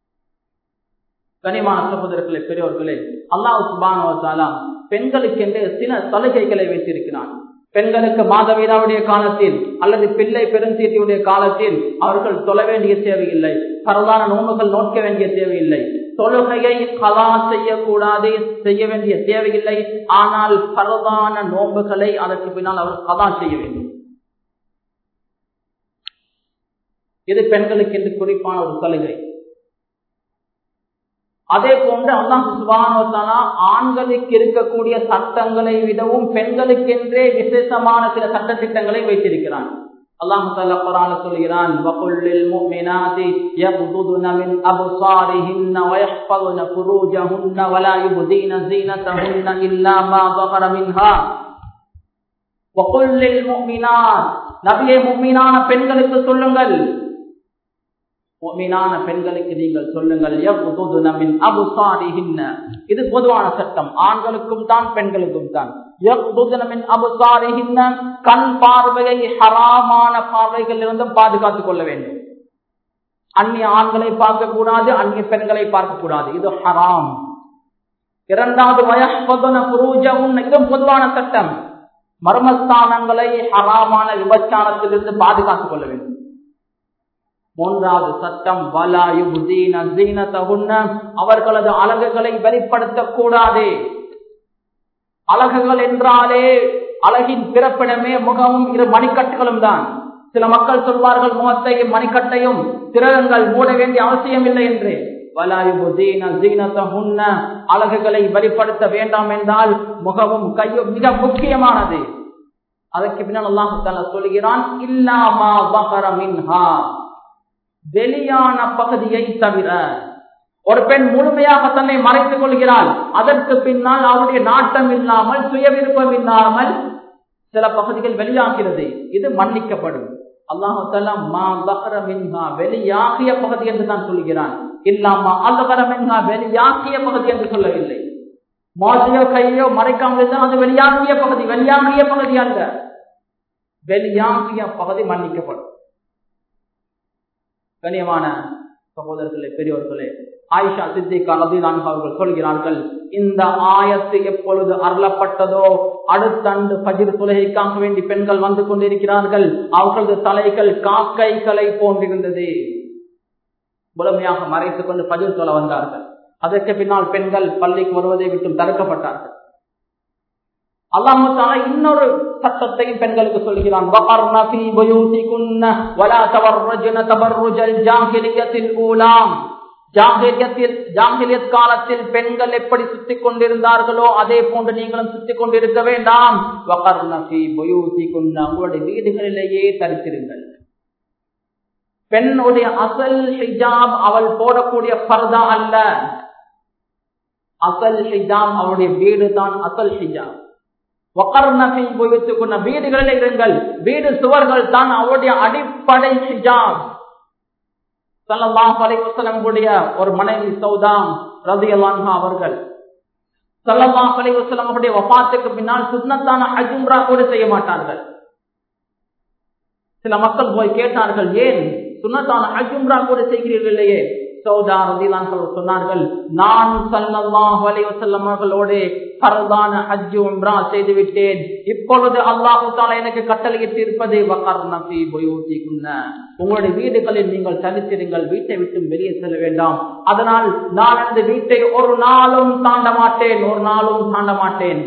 கனிமான சகோதரர்களே பெரியவர்களே அல்லாஹ் சுபானுவத்தாலா பெண்களுக்கென்று சில சலுகைகளை வைத்திருக்கிறான் பெண்களுக்கு மாதவீராவுடைய காலத்தில் அல்லது பிள்ளை பெருந்தீட்டியுடைய காலத்தில் அவர்கள் தொழ வேண்டிய தேவையில்லை பரவான நோம்புகள் நோக்க வேண்டிய தேவையில்லை தொழுகையை கலா செய்யக்கூடாது செய்ய வேண்டிய தேவையில்லை ஆனால் பரவான நோம்புகளை அதற்கு பின்னால் அவர் கலா செய்ய வேண்டும் இது பெண்களுக்கு என்று குறிப்பான ஒரு சலுகை அதே போன்று அல்லாஹ் சுபானோத்தானா ஆண்களுக்கு இருக்கக்கூடிய சட்டங்களை விடவும் பெண்களுக்கென்றே விசேஷமான சில சட்ட திட்டங்களை வைத்திருக்கிறான் அல்லாஹ் குரான சொல்கிறான் வகுல்லில் முஃமினாதி யகுதுன மின் அப்சாரிஹின்ன வயஹ்ஃபதுன ஃபுரூஜஹுன்ன வலா யுப்தீன ஸீனத்தஹுன்ன இல்லா மா ظهر மின்ஹா வகுல்லில் முஃமினாத் நபியே முஃமினான பெண்களுக்கு சொல்லுங்கள் மீனான பெண்களுக்கு நீங்கள் சொல்லுங்கள் இது பொதுவான சட்டம் ஆண்களுக்கும் தான் பெண்களுக்கும் தான் கண் பார்வையை ஹராமான பார்வைகள் இருந்தும் பாதுகாத்துக் கொள்ள வேண்டும் அந்நிய ஆண்களை பார்க்க கூடாது அந்நிய பெண்களை பார்க்க கூடாது இது ஹராம் இரண்டாவது வயப்பதுன புரூஜவும் இதுவும் பொதுவான சட்டம் மர்மஸ்தானங்களை ஹராமான விபச்சாரத்திலிருந்து பாதுகாத்துக் கொள்ள வேண்டும் மூன்றாவது சட்டம் அவர்களது அழகுகளை வெளிப்படுத்தக் கூடாது அழகுகள் என்றாலே அழகின் பிறப்பிடமே முகமும் இரு மணிக்கட்டுகளும் தான் சில மக்கள் சொல்வார்கள் முகத்தையும் மணிக்கட்டையும் திரகங்கள் மூட வேண்டிய அவசியம் இல்லை என்று அழகுகளை வெளிப்படுத்த வேண்டாம் என்றால் முகமும் கையும் மிக முக்கியமானது அதற்கு பின்னால் அல்லாஹால சொல்கிறான் இல்லாமா பகர மின்ஹா வெளியான பகுதியை தவிர ஒரு பெண் முழுமையாக தன்னை மறைத்துக் கொள்கிறாள் அதற்கு பின்னால் அவருடைய நாட்டம் இல்லாமல் சுய விருப்பம் இல்லாமல் சில பகுதிகள் வெளியாகிறது இது மன்னிக்கப்படும் அல்லாஹாலா வெளியாகிய பகுதி என்று தான் சொல்கிறான் இல்லாமா அல்லகரமின்ஹா வெளியாகிய பகுதி என்று சொல்லவில்லை மோசையோ கையோ மறைக்காமல் இருந்தால் அது வெளியாகிய பகுதி வெளியாகிய பகுதி அல்ல வெளியாகிய பகுதி மன்னிக்கப்படும் கண்ணியமான சகோதரர்களே பெரியவர்களே ஆயிஷா சித்திகா ரதிதான் அவர்கள் சொல்கிறார்கள் இந்த ஆயத்து எப்பொழுது அருளப்பட்டதோ அடுத்தண்டு பஜிர் தொலைக்காக வேண்டி பெண்கள் வந்து கொண்டிருக்கிறார்கள் அவர்களது தலைகள் காக்கைகளை போன்றிருந்தது முழுமையாக மறைத்துக் கொண்டு பஜிர் தொலை வந்தார்கள் அதற்கு பின்னால் பெண்கள் பள்ளிக்கு வருவதை விட்டு தடுக்கப்பட்டார்கள் அல்லாமத்தால இன்னொரு சட்டத்தையும் பெண்களுக்கு சொல்கிறான் காலத்தில் பெண்கள் எப்படி சுத்தி கொண்டிருந்தார்களோ அதே போன்று நீங்களும் சுத்தி கொண்டிருக்க வேண்டாம் உங்களுடைய வீடுகளிலேயே தரித்திருங்கள் பெண்ணுடைய அசல் ஹிஜாப் அவள் போடக்கூடிய பர்தா அல்ல அசல் ஹிஜாப் அவளுடைய வீடு தான் அசல் ஹிஜாப் வீடுகளில் இருங்கள் வீடு சுவர்கள் தான் அவருடைய அடிப்படை ஹிஜாப் சல்லாஹுடைய ஒரு மனைவி சௌதாம் ரதி அல்லான்ஹா அவர்கள் சல்லாஹ் அலிவசலம் அவருடைய வபாத்துக்கு பின்னால் சுண்ணத்தான அஜும்ரா கூட செய்ய மாட்டார்கள் சில மக்கள் போய் கேட்டார்கள் ஏன் சுண்ணத்தான அஜும்ரா கூட செய்கிறீர்கள் இல்லையே சௌதா ரதிலான் சொன்னார்கள் நான் சல்லல்லாஹு அலைஹி வஸல்லம் அவர்களோடு ஃபர்தான ஹஜ் உம்ரா செய்து விட்டேன் இப்பொழுது அல்லாஹ் தஆலா எனக்கு கட்டளையிட்டு இருப்பது வகர்ன ஃபீ புயூதிகுன்ன உங்களுடைய வீடுகளில் நீங்கள் தனித்திருங்கள் வீட்டை விட்டு வெளியே செல்ல வேண்டாம் அதனால் நான் அந்த வீட்டை ஒரு நாளும் தாண்ட மாட்டேன் ஒரு நாளும் தாண்ட மாட்டேன்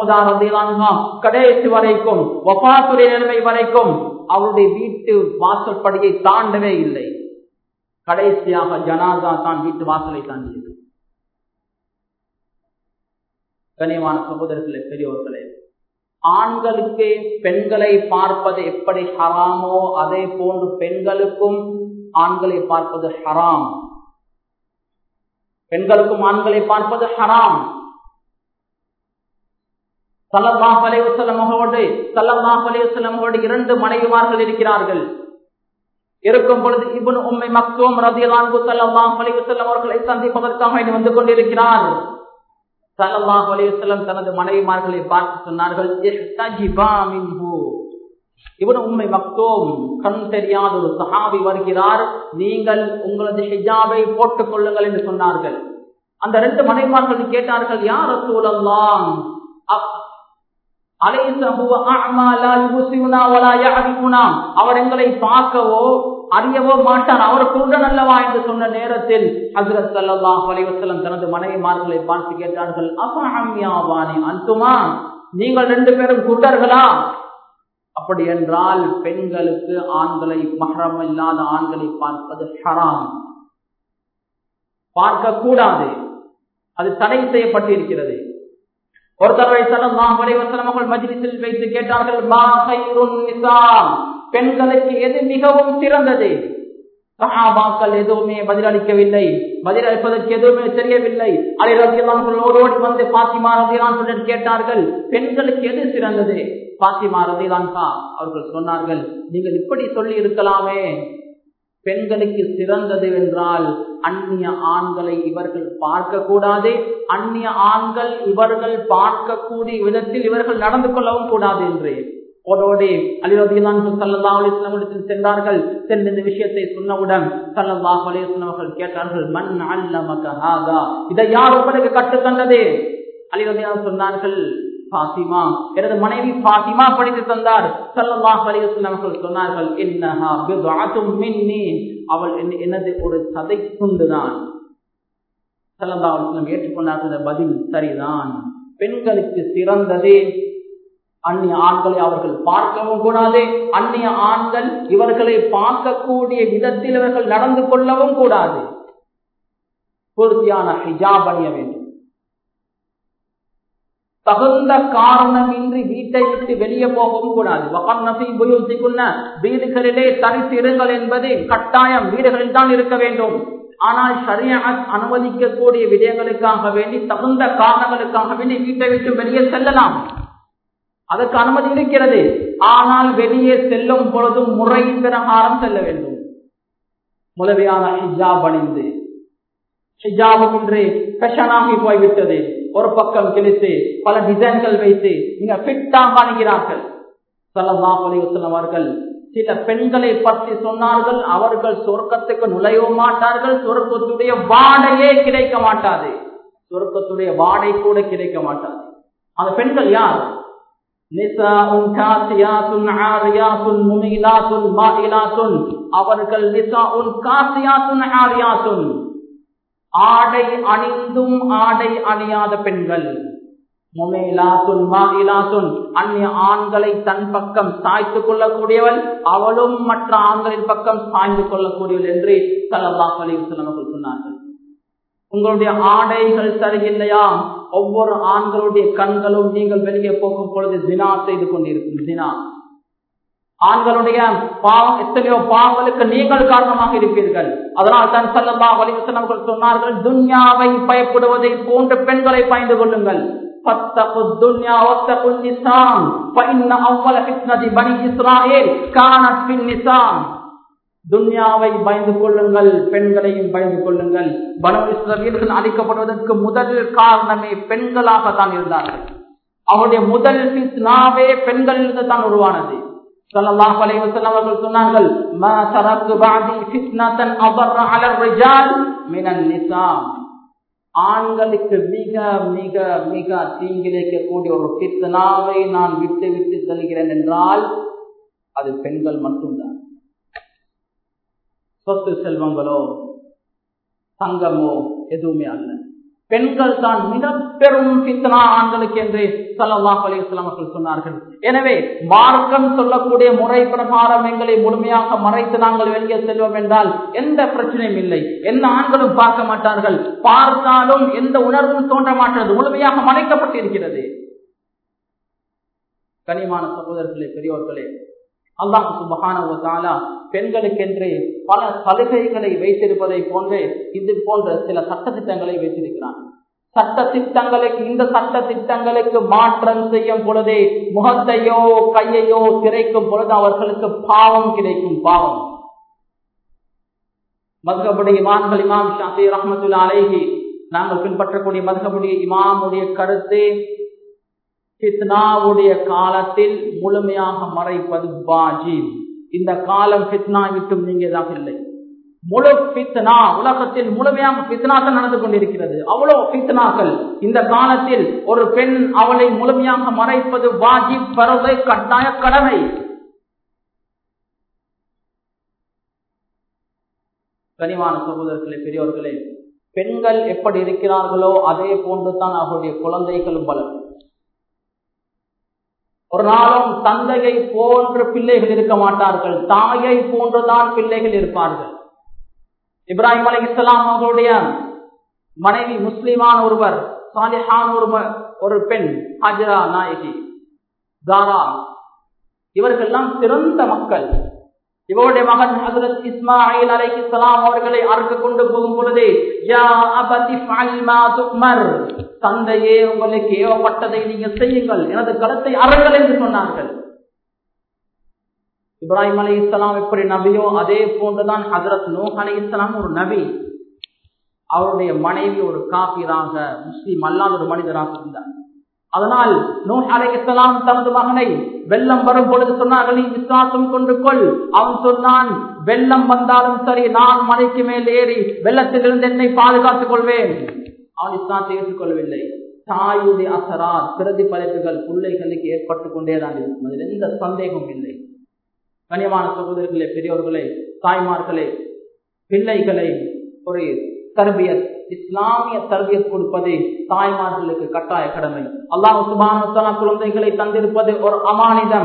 கடைசி வரைக்கும் வபாத்துடைய நிலைமை வரைக்கும் அவருடைய வீட்டு வாசற்படியை தாண்டவே இல்லை கடைசியாக ஜனாதா தான் வீட்டு வாசலை தாண்டியது கனியமான சகோதரர்களே பெரியவர்களே ஆண்களுக்கு பெண்களை பார்ப்பது எப்படி ஹராமோ அதே போன்று பெண்களுக்கும் ஆண்களை பார்ப்பது ஹராம் பெண்களுக்கும் ஆண்களை பார்ப்பது ஹராம் சல்லல்லாஹ் அலைவசல்லம் அவர்களோடு சல்லல்லாஹ் அலைவசல்லம் அவர்களோடு இரண்டு மனைவிமார்கள் இருக்கிறார்கள் இருக்கும் பொழுது இவன் உண்மை மக்துவம் ரதியலான்கு சல்லல்லாஹ் அலைவசல்லம் அவர்களை சந்திப்பதற்காக வந்து கொண்டிருக்கிறார் சல்லல்லாஹ் அலைவசல்லம் தனது மனைவிமார்களை பார்த்து சொன்னார்கள் இவன் உண்மை மக்தோம் கண் தெரியாத ஒரு சஹாபி வருகிறார் நீங்கள் உங்களது ஹிஜாபை போட்டுக் கொள்ளுங்கள் என்று சொன்னார்கள் அந்த ரெண்டு மனைவிமார்கள் கேட்டார்கள் யார் சூழல்லாம் அவர் எங்களை பார்க்கவோ அறியவோ மாட்டான் அவர் குருடன் அல்லவா என்று சொன்ன நேரத்தில் ஹசரத் சல்லாஹ் அலைவசலம் தனது மனைவிமார்களை பார்த்து கேட்டார்கள் அபஹம்யாவானி அந்துமா நீங்கள் ரெண்டு பேரும் குருடர்களா அப்படி என்றால் பெண்களுக்கு ஆண்களை மகரம் இல்லாத ஆண்களை பார்ப்பது ஹராம் பார்க்க கூடாது அது தடை செய்யப்பட்டிருக்கிறது ஒரு தடவை சல்லாஹ் அலைவசலம் அவர்கள் மஜ்லிஸில் வைத்து கேட்டார்கள் பெண்களுக்கு எது மிகவும் சிறந்தது சஹாபாக்கள் எதுவுமே பதிலளிக்கவில்லை பதிலளிப்பதற்கு எதுவுமே தெரியவில்லை அலை ரத்தியெல்லாம் ஓடோடி வந்து பாத்திமா ரத்தியலான் சொல்லி கேட்டார்கள் பெண்களுக்கு எது சிறந்தது பாத்திமா ரத்தியலான்கா அவர்கள் சொன்னார்கள் நீங்கள் இப்படி சொல்லி இருக்கலாமே பெண்களுக்கு சிறந்தது என்றால் அந்நிய ஆண்களை இவர்கள் பார்க்க கூடாது அந்நிய ஆண்கள் இவர்கள் பார்க்கக்கூடிய விதத்தில் இவர்கள் நடந்து கொள்ளவும் கூடாது என்று ஓடோடி அலிரதியிலான் சல்லா அலிஸ்லாமிடத்தில் சென்றார்கள் சென்று இந்த விஷயத்தை சொன்னவுடன் சல்லல்லா அலிஸ்லாம் அவர்கள் கேட்டார்கள் மண் அல்ல இதை யார் உங்களுக்கு கற்றுத்தந்தது அலிரதியான் சொன்னார்கள் பாத்திமா எனது மனைவி பாத்திமா படித்து தந்தார் சல்லல்லாஹ் அலிவசல்லம் அவர்கள் சொன்னார்கள் என்னஹா பிதுஅத்தும் மின்னி அவள் எனது ஒரு சதை துண்டுதான் சல்லல்லாஹு அலைஹி வஸல்லம் ஏற்றுக்கொண்டார்கள் பதில் சரிதான் பெண்களுக்கு சிறந்ததே அந்நிய ஆண்களை அவர்கள் பார்க்கவும் கூடாது அந்நிய ஆண்கள் இவர்களை பார்க்கக்கூடிய விதத்தில் இவர்கள் நடந்து கொள்ளவும் கூடாது பூர்த்தியான ஹிஜாப் அணிய வேண்டும் தகுந்த காரணமின்றி வீட்டை விட்டு வெளியே போகவும் கூடாது வீடுகளிலே தரித்து இருங்கள் என்பது கட்டாயம் வீடுகளில் தான் இருக்க வேண்டும் ஆனால் சரியாக அனுமதிக்கக்கூடிய விடயங்களுக்காக வேண்டி தகுந்த காரணங்களுக்காக வேண்டி வீட்டை விட்டு வெளியே செல்லலாம் அதற்கு அனுமதி இருக்கிறது ஆனால் வெளியே செல்லும் பொழுதும் முறை பிரகாரம் செல்ல வேண்டும் முழுமையான ஹிஜாப் அணிந்து ஹிஜாபும் இன்று ஃபேஷனாகி போய்விட்டது ஒரு பக்கம் கிழித்து பல டிசைன்கள் வைத்து நீங்க ஃபிட்டாக அணுகிறார்கள் சல்லல்லாஹு அலைஹி வஸல்லம் அவர்கள் சில பெண்களை பற்றி சொன்னார்கள் அவர்கள் சொர்க்கத்துக்கு நுழையவும் மாட்டார்கள் சொர்க்கத்துடைய வாடையே கிடைக்க மாட்டாது சொர்க்கத்துடைய வாடை கூட கிடைக்க மாட்டாது அந்த பெண்கள் யார் அவர்கள் ஆடை அணிந்தும் ஆடை அணியாத பெண்கள் அந்நிய ஆண்களை தன் பக்கம் சாய்த்துக் கொள்ளக்கூடியவள் அவளும் மற்ற ஆண்களின் பக்கம் சாய்ந்து கொள்ளக்கூடியவள் என்று சல்லல்லாஹ் அலிவசல்லம் சொன்னார்கள் உங்களுடைய ஆடைகள் சரியில்லையா ஒவ்வொரு ஆண்களுடைய கண்களும் நீங்கள் வெளியே போகும் பொழுது தினா செய்து கொண்டிருக்கும் தினா ஆண்களுடைய பாவம் எத்தனையோ பாவங்களுக்கு நீங்கள் காரணமாக இருப்பீர்கள் அதனால் தன் சல்லல்லா வலிவசனர்கள் சொன்னார்கள் துன்யாவை பயப்படுவதை போன்ற பெண்களை பயந்து கொள்ளுங்கள் فاتقوا الدنيا واتقوا النساء فإن أول فتنة بني إسرائيل كانت في النساء துன்யாவை பயந்து கொள்ளுங்கள் பெண்களையும் பயந்து கொள்ளுங்கள் பனு இஸ்ரவேல்கள் அழிக்கப்படுவதற்கு முதல் காரணமே பெண்களாகத்தான் இருந்தார்கள் அவருடைய முதல் ஃபித்னாவே பெண்களிலிருந்து தான் உருவானது ஸல்லல்லாஹு அலைஹி வஸல்லம் அவர்கள் சொன்னார்கள் மா தரக்கு பாதி ஃபித்னத்தன் அபர்ர அலர் ரிஜால் மினன் நிசா ஆண்களுக்கு மிக மிக மிக தீங்கிழைக்கக்கூடிய ஒரு ஃபித்னாவை நான் விட்டு விட்டு செல்கிறேன் என்றால் அது பெண்கள் மட்டும்தான் சொத்து செல்வங்களோ தங்கமோ எதுவுமே அல்ல பெண்கள் தான் மிக பெரும் பித்தனா ஆண்களுக்கு என்று சல்லாஹ் அலிஸ்லாம் அவர்கள் சொன்னார்கள் எனவே மார்க்கம் சொல்லக்கூடிய முறை பிரகாரம் எங்களை முழுமையாக மறைத்து நாங்கள் வெளியே செல்வோம் என்றால் எந்த பிரச்சனையும் இல்லை எந்த ஆண்களும் பார்க்க மாட்டார்கள் பார்த்தாலும் எந்த உணர்வும் தோன்ற மாட்டாது முழுமையாக மறைக்கப்பட்டிருக்கிறது கனிமான சகோதரர்களே பெரியோர்களே அல்லாஹ் சுபகான பெண்களுக்கென்று பல சலுகைகளை வைத்திருப்பதை போன்று இது போன்ற சில சட்ட திட்டங்களை வைத்திருக்கிறான் சட்ட திட்டங்களுக்கு இந்த சட்ட திட்டங்களுக்கு மாற்றம் செய்யும் பொழுதே முகத்தையோ கையையோ திரைக்கும் பொழுது அவர்களுக்கு பாவம் கிடைக்கும் பாவம் மதுகபுடைய இமாம்கள் இமாம் ஷாஃபி ரஹமத்துல்லா அலைஹி நாங்கள் பின்பற்றக்கூடிய மதுகபுடைய இமாமுடைய கருத்து ஃபித்னாவுடைய காலத்தில் முழுமையாக மறைப்பது வாஜிப் இந்த காலம் ஃபித்னா விட்டும் நீங்கதாக இல்லை முழு பித்னா உலகத்தில் முழுமையாக பித்னாக்கள் நடந்து கொண்டிருக்கிறது அவ்வளவு பித்னாக்கள் இந்த காலத்தில் ஒரு பெண் அவளை முழுமையாக மறைப்பது வாஜிப் பரவை கட்டாய கடமை கனிவான சகோதரர்களே பெரியவர்களே பெண்கள் எப்படி இருக்கிறார்களோ அதே போன்றுதான் அவருடைய குழந்தைகளும் பலம் ஒரு நாளும் தந்தையை போன்ற பிள்ளைகள் இருக்க மாட்டார்கள் தாயை போன்றுதான் பிள்ளைகள் இருப்பார்கள் இப்ராஹிம் அலி இஸ்லாம் அவர்களுடைய மனைவி முஸ்லிமான ஒருவர் சாலிஹான் ஒரு ஒரு பெண் ஹஜரா நாயகி தாரா இவர்கள்லாம் சிறந்த மக்கள் இவருடைய மகன் ஹசரத் இஸ்மாயில் அலை இஸ்லாம் அவர்களை அறுக்க கொண்டு போகும் பொழுது யா அபதி துக்மர் தந்தையே உங்களுக்கு ஏவப்பட்டதை நீங்க செய்யுங்கள் எனது கருத்தை அறங்கள் என்று சொன்னார்கள் இப்ராஹிம் அலி இஸ்லாம் எப்படி நபியோ அதே போன்றுதான் ஹசரத் நூஹ் அலி இஸ்லாம் ஒரு நபி அவருடைய மனைவி ஒரு காப்பீராக முஸ்லீம் அல்லாத ஒரு மனிதராக இருந்தார் அதனால் நூஹ் அலை இஸ்லாம் தனது மகனை வெள்ளம் வரும் பொழுது சொன்னார்கள் நீ விசுவாசம் கொண்டு கொள் அவன் சொன்னான் வெள்ளம் வந்தாலும் சரி நான் மலைக்கு மேல் ஏறி வெள்ளத்திலிருந்து என்னை பாதுகாத்துக் கொள்வேன் அவன் இஸ்லாத்தை ஏற்றுக்கொள்ளவில்லை தாயுடைய அசரா பிரதிபலிப்புகள் பிள்ளைகளுக்கு ஏற்பட்டுக் கொண்டேதான் இருக்கும் அதில் எந்த சந்தேகமும் இல்லை கனியமான சகோதரர்களே பெரியோர்களே தாய்மார்களே பிள்ளைகளை ஒரு தர்பியத் இஸ்லாமிய தர்பியத் கொடுப்பது தாய்மார்களுக்கு கட்டாய கடமை அல்லாஹ் சுபான குழந்தைகளை தந்திருப்பது ஒரு அமானிதம்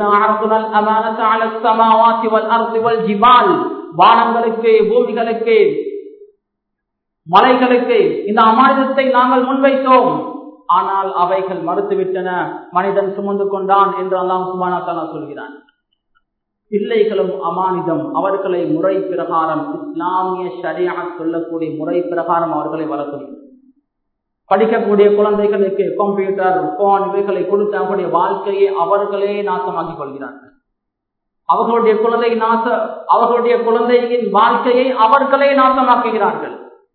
வானங்களுக்கு பூமிகளுக்கு மலைகளுக்கு இந்த அமானிதத்தை நாங்கள் முன்வைத்தோம் ஆனால் அவைகள் மறுத்துவிட்டன மனிதன் சுமந்து கொண்டான் என்று அல்லாம் சுபானா சொல்கிறான் பிள்ளைகளும் அமானிதம் அவர்களை முறை பிரகாரம் இஸ்லாமிய சரியா சொல்லக்கூடிய முறை பிரகாரம் அவர்களை வளர்க்கணும் படிக்கக்கூடிய குழந்தைகளுக்கு கம்ப்யூட்டர் போன் இவைகளை கொடுத்து அவர்களுடைய வாழ்க்கையை அவர்களே நாசமாக்கிக் கொள்கிறார்கள் அவர்களுடைய குழந்தை நாச அவர்களுடைய குழந்தையின் வாழ்க்கையை அவர்களே நாசமாக்குகிறார்கள்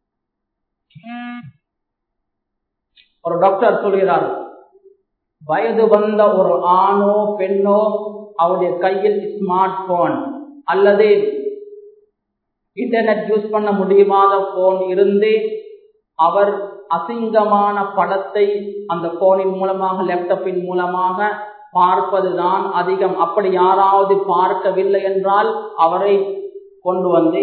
ஒரு டாக்டர் சொல்கிறார் வயது வந்த ஒரு ஆணோ பெண்ணோ அவருடைய கையில் ஸ்மார்ட் போன் அல்லது இன்டர்நெட் யூஸ் பண்ண முடியுமாத போன் இருந்து அவர் அசிங்கமான படத்தை அந்த போனின் மூலமாக லேப்டாப்பின் மூலமாக பார்ப்பதுதான் அதிகம் அப்படி யாராவது பார்க்கவில்லை என்றால் அவரை கொண்டு வந்து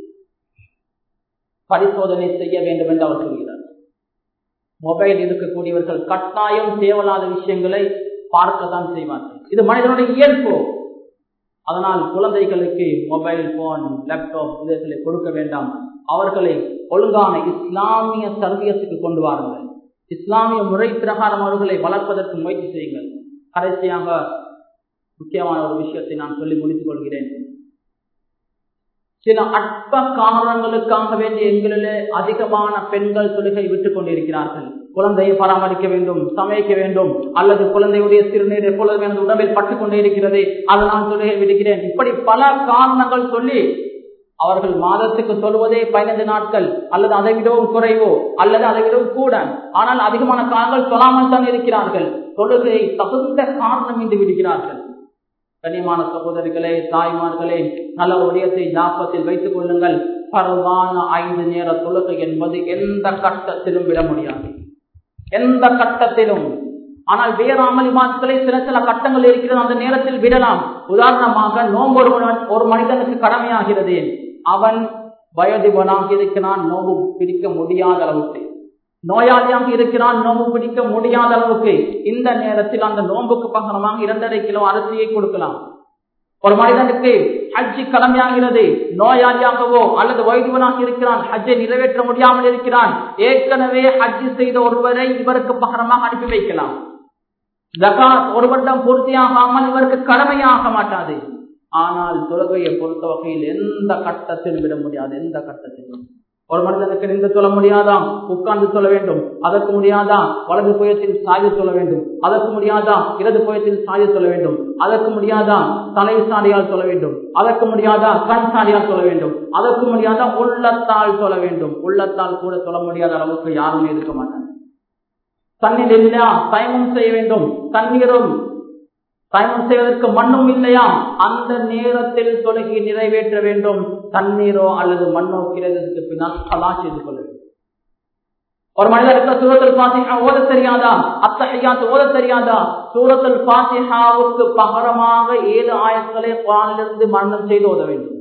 பரிசோதனை செய்ய வேண்டும் என்று அவர் சொல்கிறார் மொபைல் இருக்கக்கூடியவர்கள் கட்டாயம் தேவையில்லாத விஷயங்களை பார்க்கத்தான் செய்வார்கள் இது மனிதனுடைய இயல்பு அதனால் குழந்தைகளுக்கு மொபைல் போன் லேப்டாப் இதை கொடுக்க வேண்டாம் அவர்களை ஒழுங்கான இஸ்லாமிய சர்வியத்துக்கு கொண்டு வாருங்கள் இஸ்லாமிய முறை பிரகாரம் அவர்களை வளர்ப்பதற்கு முயற்சி செய்யுங்கள் கடைசியாக முக்கியமான ஒரு விஷயத்தை நான் சொல்லி முடித்துக் கொள்கிறேன் சில அற்ப காரணங்களுக்காக வேண்டிய எங்களிலே அதிகமான பெண்கள் தொழுகை விட்டுக் கொண்டிருக்கிறார்கள் குழந்தையை பராமரிக்க வேண்டும் சமைக்க வேண்டும் அல்லது குழந்தையுடைய சிறுநீர் எப்பொழுதும் எனது உடம்பில் பட்டுக் கொண்டே இருக்கிறது அதை நான் தொழுகை விடுகிறேன் இப்படி பல காரணங்கள் சொல்லி அவர்கள் மாதத்துக்கு சொல்வதே பதினைந்து நாட்கள் அல்லது அதை விடவும் குறைவோ அல்லது அதை விடவும் கூட ஆனால் அதிகமான காரணங்கள் சொல்லாமல் தான் இருக்கிறார்கள் தொழுகையை தகுந்த காரணம் இன்று விடுகிறார்கள் கண்ணியமான சகோதரிகளே தாய்மார்களே நல்ல உடையத்தை ஞாபகத்தில் வைத்துக் கொள்ளுங்கள் பரவான ஐந்து நேர தொழுகை என்பது எந்த கட்டத்திலும் விட முடியாது எந்த கட்டத்திலும் ஆனால் வேறு அமளிமாட்களை சில சில கட்டங்கள் இருக்கிறது அந்த நேரத்தில் விடலாம் உதாரணமாக நோம்பு ஒரு ஒரு மனிதனுக்கு கடமையாகிறது அவன் வயதுவனாக இருக்கிறான் நோம்பு பிடிக்க முடியாத அளவுக்கு நோயாளியாக இருக்கிறான் நோம்பு பிடிக்க முடியாத அளவுக்கு இந்த நேரத்தில் அந்த நோம்புக்கு பகரமாக இரண்டரை கிலோ அரிசியை கொடுக்கலாம் ஒரு மனிதனுக்கு ஹஜ்ஜி கடமையாகிறது நோயாளியாகவோ அல்லது வைதுவனாக இருக்கிறான் ஹஜ்ஜை நிறைவேற்ற முடியாமல் இருக்கிறான் ஏற்கனவே ஹஜ்ஜி செய்த ஒருவரை இவருக்கு பகரமாக அனுப்பி வைக்கலாம் ஜகாத் ஒரு வருடம் பூர்த்தியாகாமல் இவருக்கு கடமையாக மாட்டாது ஆனால் தொழுகையை பொறுத்த வகையில் எந்த கட்டத்திலும் விட முடியாது எந்த கட்டத்திலும் ஒரு மனிதனுக்கு நின்று சொல்ல முடியாதா உட்கார்ந்து சொல்ல வேண்டும் அதற்கு முடியாதா வலது புயத்தில் சாய்ந்து சொல்ல வேண்டும் அதற்கு முடியாதா இடது புயத்தில் சாய்ந்து சொல்ல வேண்டும் அதற்கு முடியாதா தலை சாடியால் சொல்ல வேண்டும் அதற்கு முடியாதா கண் சாடியால் சொல்ல வேண்டும் அதற்கு முடியாதா உள்ளத்தால் சொல்ல வேண்டும் உள்ளத்தால் கூட சொல்ல முடியாத அளவுக்கு யாருமே இருக்க மாட்டாங்க தண்ணீர் இல்லையா தயமம் செய்ய வேண்டும் தண்ணீரும் பயணம் செய்வதற்கு மண்ணும் இல்லையா அந்த நேரத்தில் தொழுகை நிறைவேற்ற வேண்டும் தண்ணீரோ அல்லது மண்ணோ கிடைத்ததுக்கு பின்னால் கலா செய்து கொள்ள வேண்டும் ஒரு மனிதருக்கு சூரத்தில் பாத்திஹா ஓத தெரியாதா அத்தகையாத்து ஓத தெரியாதா சூரத்தில் பாத்திஹாவுக்கு பகரமாக ஏழு ஆயங்களை குரானிலிருந்து மரணம் செய்து ஓத வேண்டும்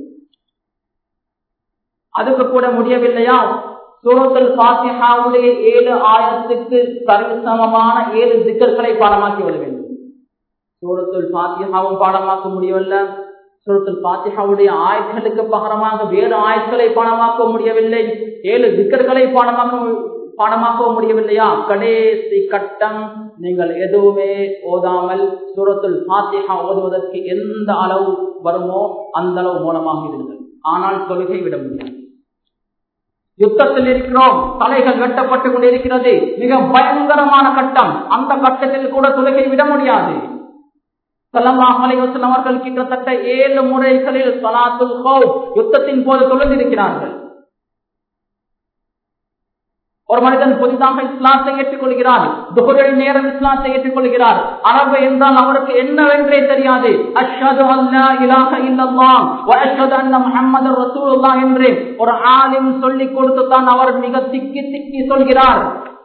அதுக்கு கூட முடியவில்லையா சூரத்தில் பாத்திஹாவுடைய ஏழு ஆயிரத்துக்கு சரிசமமான ஏழு திக்கர்களை பாடமாக்கி விட வேண்டும் சூரத்துல் பாத்தியாவும் பாடமாக்க முடியவில்லை சூரத்துல் பாத்தியாவுடைய ஆயர்களுக்கு பகரமாக வேறு ஆயட்களை பாடமாக்க முடியவில்லை ஏழு திக்கர்களை பாடமாக்க பாடமாக்கவும் முடியவில்லையா கடைசி கட்டம் நீங்கள் எதுவுமே ஓதாமல் சூரத்துல் பாத்தியா ஓதுவதற்கு எந்த அளவு வருமோ அந்த அளவு மூலமாக இருங்கள் ஆனால் தொழுகை விட முடியாது யுத்தத்தில் இருக்கிறோம் தலைகள் வெட்டப்பட்டு கொண்டிருக்கிறது மிக பயங்கரமான கட்டம் அந்த கட்டத்தில் கூட தொழுகை விட முடியாது அவர்கள் கிட்டத்தட்ட ஏழு முறைகளில் சலாத்துல் யுத்தத்தின் போது தொழுந்திருக்கிறார்கள் ஒரு மனிதன் புதிதாக இஸ்லாத்தை ஏற்றுக்கொள்கிறார் துகரின் நேரம் இஸ்லாத்தை ஏற்றுக்கொள்கிறார் அரபு என்றால் அவருக்கு என்னவென்றே தெரியாது அஷ்ஹது அல்லா இலாஹ இல்லல்லாஹ் வ அஷ்ஹது அன்ன முஹம்மது ரசூலுல்லாஹ் என்று ஒரு ஆலிம் சொல்லிக் கொடுத்து தான் அவர் மிக திக்கி திக்கி சொல்கிறார்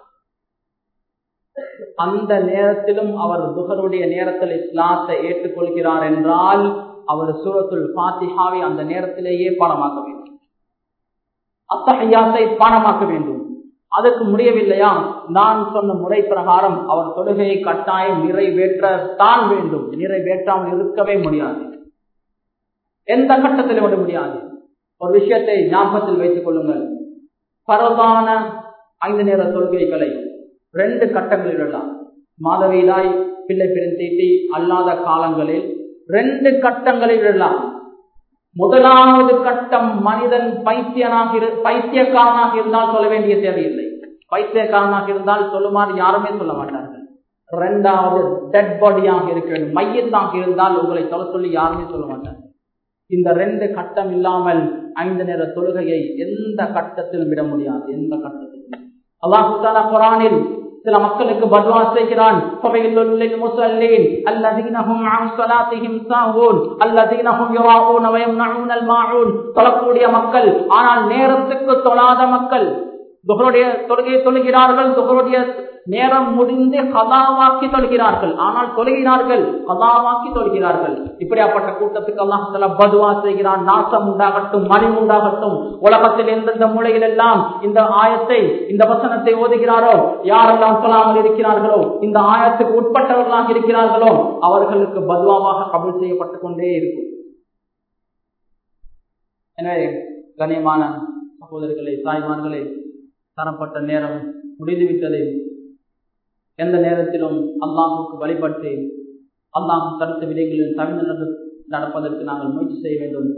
அந்த நேரத்திலும் அவர் துகருடைய நேரத்தில் இஸ்லாத்தை ஏற்றுக்கொள்கிறார் என்றால் அவர் சூரத்துல் பாத்திஹாவை அந்த நேரத்திலேயே பாடமாக்க வேண்டும் அத்தகையாத்தை பாடமாக்க வேண்டும் அதற்கு முடியவில்லையா நான் சொன்ன முறை பிரகாரம் அவர் தொழுகையை கட்டாயம் நிறைவேற்றத்தான் வேண்டும் நிறைவேற்றாமல் இருக்கவே முடியாது எந்த கட்டத்திலும் விட முடியாது ஒரு விஷயத்தை ஞாபகத்தில் வைத்துக் கொள்ளுங்கள் பரவான ஐந்து நேர தொழுகைகளை ரெண்டு கட்டங்களில் எல்லாம் மாதவிதாய் பிள்ளை பெருந்தீட்டி அல்லாத காலங்களில் ரெண்டு கட்டங்களில் எல்லாம் முதலாவது கட்டம் மனிதன் பைத்தியனாக இரு பைத்தியக்காரனாக இருந்தால் சொல்ல வேண்டிய தேவையில்லை பைத்தியக்காரனாக இருந்தால் சொல்லுமாறு யாருமே சொல்ல மாட்டார்கள் இரண்டாவது டெட் பாடியாக இருக்க வேண்டும் மையத்தாக இருந்தால் உங்களை சொல்ல சொல்லி யாருமே சொல்ல மாட்டார்கள் இந்த ரெண்டு கட்டம் இல்லாமல் ஐந்து நேர தொழுகையை எந்த கட்டத்திலும் விட முடியாது எந்த கட்டத்திலும் அல்லாஹு குரானில் சில மக்களுக்கு பத்வா செய்கிறான் தொழக்கூடிய மக்கள் ஆனால் நேரத்துக்கு தொழாத மக்கள் துகருடைய தொழுகையை தொழுகிறார்கள் துகருடைய நேரம் முடிந்து கதாவாக்கி தொழுகிறார்கள் ஆனால் தொழுகிறார்கள் கதாவாக்கி தொழுகிறார்கள் இப்படியாப்பட்ட கூட்டத்துக்கு அல்லாஹால பதுவா செய்கிறான் நாசம் உண்டாகட்டும் மணி உண்டாகட்டும் உலகத்தில் எந்தெந்த மூலையில் எல்லாம் இந்த ஆயத்தை இந்த வசனத்தை ஓதுகிறாரோ யாரெல்லாம் சொல்லாமல் இருக்கிறார்களோ இந்த ஆயத்துக்கு உட்பட்டவர்களாக இருக்கிறார்களோ அவர்களுக்கு பதுவாவாக கபல் செய்யப்பட்டு கொண்டே இருக்கும் எனவே கண்ணியமான சகோதரிகளே தாய்மார்களே தரப்பட்ட நேரம் முடிந்துவிட்டது எந்த நேரத்திலும் அல்லாஹுக்கு வழிபட்டு அல்லாஹு தடுத்த விதைகளில் தவிர நடப்பதற்கு நாங்கள் முயற்சி செய்ய வேண்டும்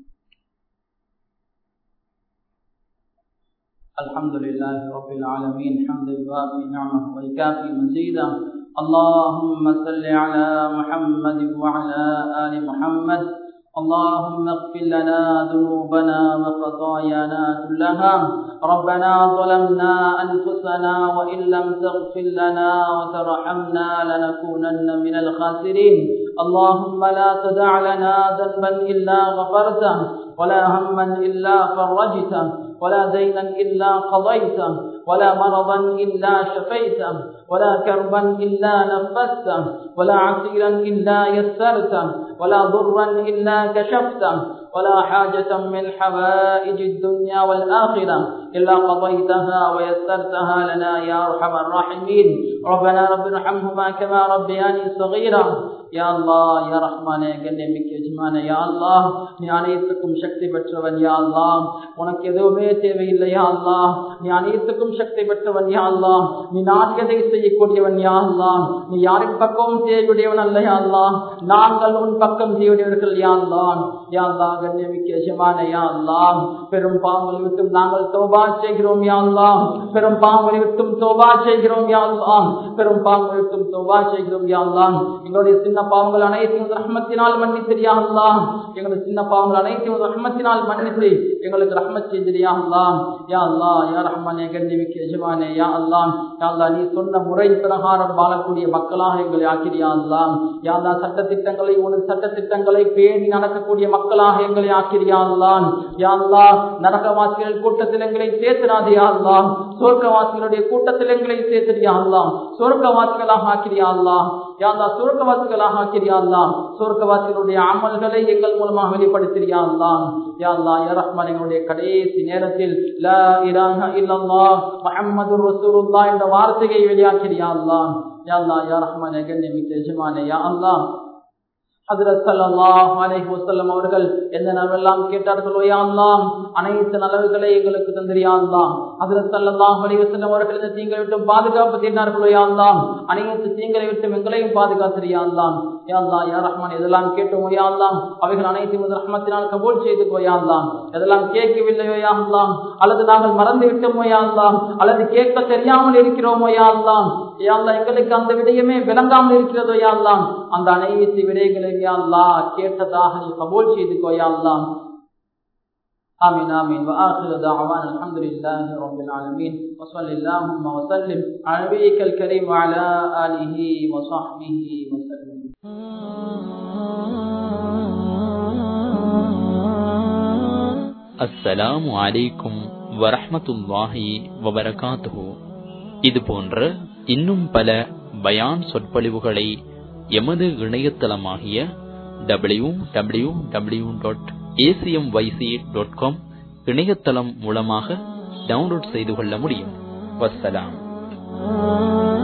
الحمد لله رب العالمين حمد الباقي نعمه والكافي مزيدا اللهم صل على محمد وعلى ال محمد اللهم اغفر لنا ذنوبنا وخطايانا كلها ربنا ظلمنا أنفسنا وإن لم تغفر لنا وترحمنا لنكونن من الخاسرين اللهم لا تدع لنا ذنبا إلا غفرته ولا هما إلا فرجته ولا دينا إلا قضيته ولا مرضا إلا شفيته ولا كربا إلا نفسته ولا عسيرا إلا يسرته ولا ضرا إلا كشفته ولا حاجة من حوائج الدنيا والآخرة إلا قضيتها ويسرتها لنا يا أرحم الراحمين ربنا رب ارحمهما كما ربياني صغيرا யா அல்லா யா ரஹ்மானே கண்ணியமிக்க எஜமானே யா அல்லா நீ அனைத்துக்கும் சக்தி பெற்றவன் யா அல்லா உனக்கு எதுவுமே தேவையில்லை யா அல்லா நீ அனைத்துக்கும் சக்தி பெற்றவன் யா அல்லா நீ நான்கதை செய்யக்கூடியவன் யா அல்லா நீ யாரின் பக்கமும் செய்யக்கூடியவன் அல்ல யா அல்லா நாங்கள் உன் பக்கம் செய்யக்கூடியவர்கள் யா அல்லா யா அல்லா கண்ணியமிக்க எஜமானே யா அல்லா பெரும் பாவங்களை விட்டும் நாங்கள் தோபா செய்கிறோம் யா அல்லா பெரும் பாவங்களை விட்டும் தோபா செய்கிறோம் யா அல்லா பெரும் பாவங்களை விட்டும் தோபா செய்கிறோம் யா அல்லா எங்களுடைய சின்ன பாவங்கள் அனைத்தையும் ரஹ்மத்தினால் மன்னித்திரியா அல்லா எங்களுடைய சின்ன பாவங்கள் அனைத்தையும் ரஹ்மத்தினால் மன்னித்து எங்களுக்கு ரஹ்மத் செய்திரியா அல்லா யா அல்லா யா ரஹ்மானே கண்ணிமிக்க எஜமானே யா அல்லா யா அல்லா நீ சொன்ன முறை பிரகாரம் வாழக்கூடிய மக்களாக எங்களை ஆக்கிரியா அல்லா யா அல்லா சட்ட திட்டங்களை உனது சட்ட திட்டங்களை பேணி நடக்கக்கூடிய மக்களாக எங்களை ஆக்கிரியா அல்லா யா அல்லா நரகவாசிகள் கூட்டத்தில் எங்களை சேர்த்திராதியா அல்லா சொர்க்கவாசிகளுடைய கூட்டத்தில் எங்களை சேர்த்திரியா அல்லா சொர்க்கவாசிகளாக ஆக்கிரியா அல்லா யா அல்லா சொர்க்கவாசிகளாக ஆக்கிரியா அல்லா சொர்க்கவாசிகளுடைய அமல்களை எங்கள் மூலமாக வெளிப்படுத்திரியா அல்லா யா அல்லா யா ரஹ்மான் எங்களுடைய கடைசி நேரத்தில் லா இலாஹ இல்லல்லாஹ் முஹம்மதுர் ரசூலுல்லாஹ் என்ற வார்த்தையை வெளியாக்கிறியா அல்லா யா அல்லா யா ரஹ்மான் கண்ணியமிக்க எஜமானே யா அல்லா ஹதரத் ஸல்லல்லாஹு அலைஹி வஸல்லம் அவர்கள் என்ன நலவெல்லாம் கேட்டார்களோ யா அல்லாஹ் அனைத்து நலவுகளை எங்களுக்கு தந்திரியா அல்லாஹ் ஹதரத் ஸல்லல்லாஹு அலைஹி வஸல்லம் அவர்கள் இந்த தீங்கை விட்டு பாதுகாப்பு தேடினார்களோ யா அல்லாஹ் அனைத்து தீங்களை விட்டு எங்களையும் பாதுகாத்திரியா அல்லாஹ் யா அல்லாஹ் யா ரஹ்மான் எதெல்லாம் கேட்டோமோ யா அல்லாஹ் அவைகள் அனைத்தையும் உமது ரஹ்மத்தினால் கபூல் செய்து யா அல்லாஹ் எதெல்லாம் கேட்கவில்லையோ யா அல்லாஹ் அல்லது நாங்கள் மறந்து விட்டோமோ யா அல்லாஹ் அல்லது கேட்க தெரியாமல் இருக்கிறோமோ யா அல்லாஹ் யா அல்லாஹ் எங்களுக்கு அந்த விடயமே விளங்காமல் இருக்கிறதோ யா அல்லாஹ் அந்த அனைத்து விடயங்களையும் யா அல்லாஹ் கேட்டதாக நீ கபூல் செய்துக்கோ யா அல்லாஹ் آمين آمين وآخر دعوانا الحمد لله رب العالمين وصل اللهم وسلم على نبيك الكريم وعلى آله وصحبه وسلم அஸ்ஸலாமு அலைக்கும் வரஹ்மத்துல்லாஹி வபரகாத்துஹு இது போன்ற இன்னும் பல பயான் சொற்பொழிவுகளை எமது இணையதளமாகிய W W W dot ACM YC dot com இணையதளம் மூலமாக டவுன்லோட் செய்து கொள்ள முடியும் வஸ்ஸலாம்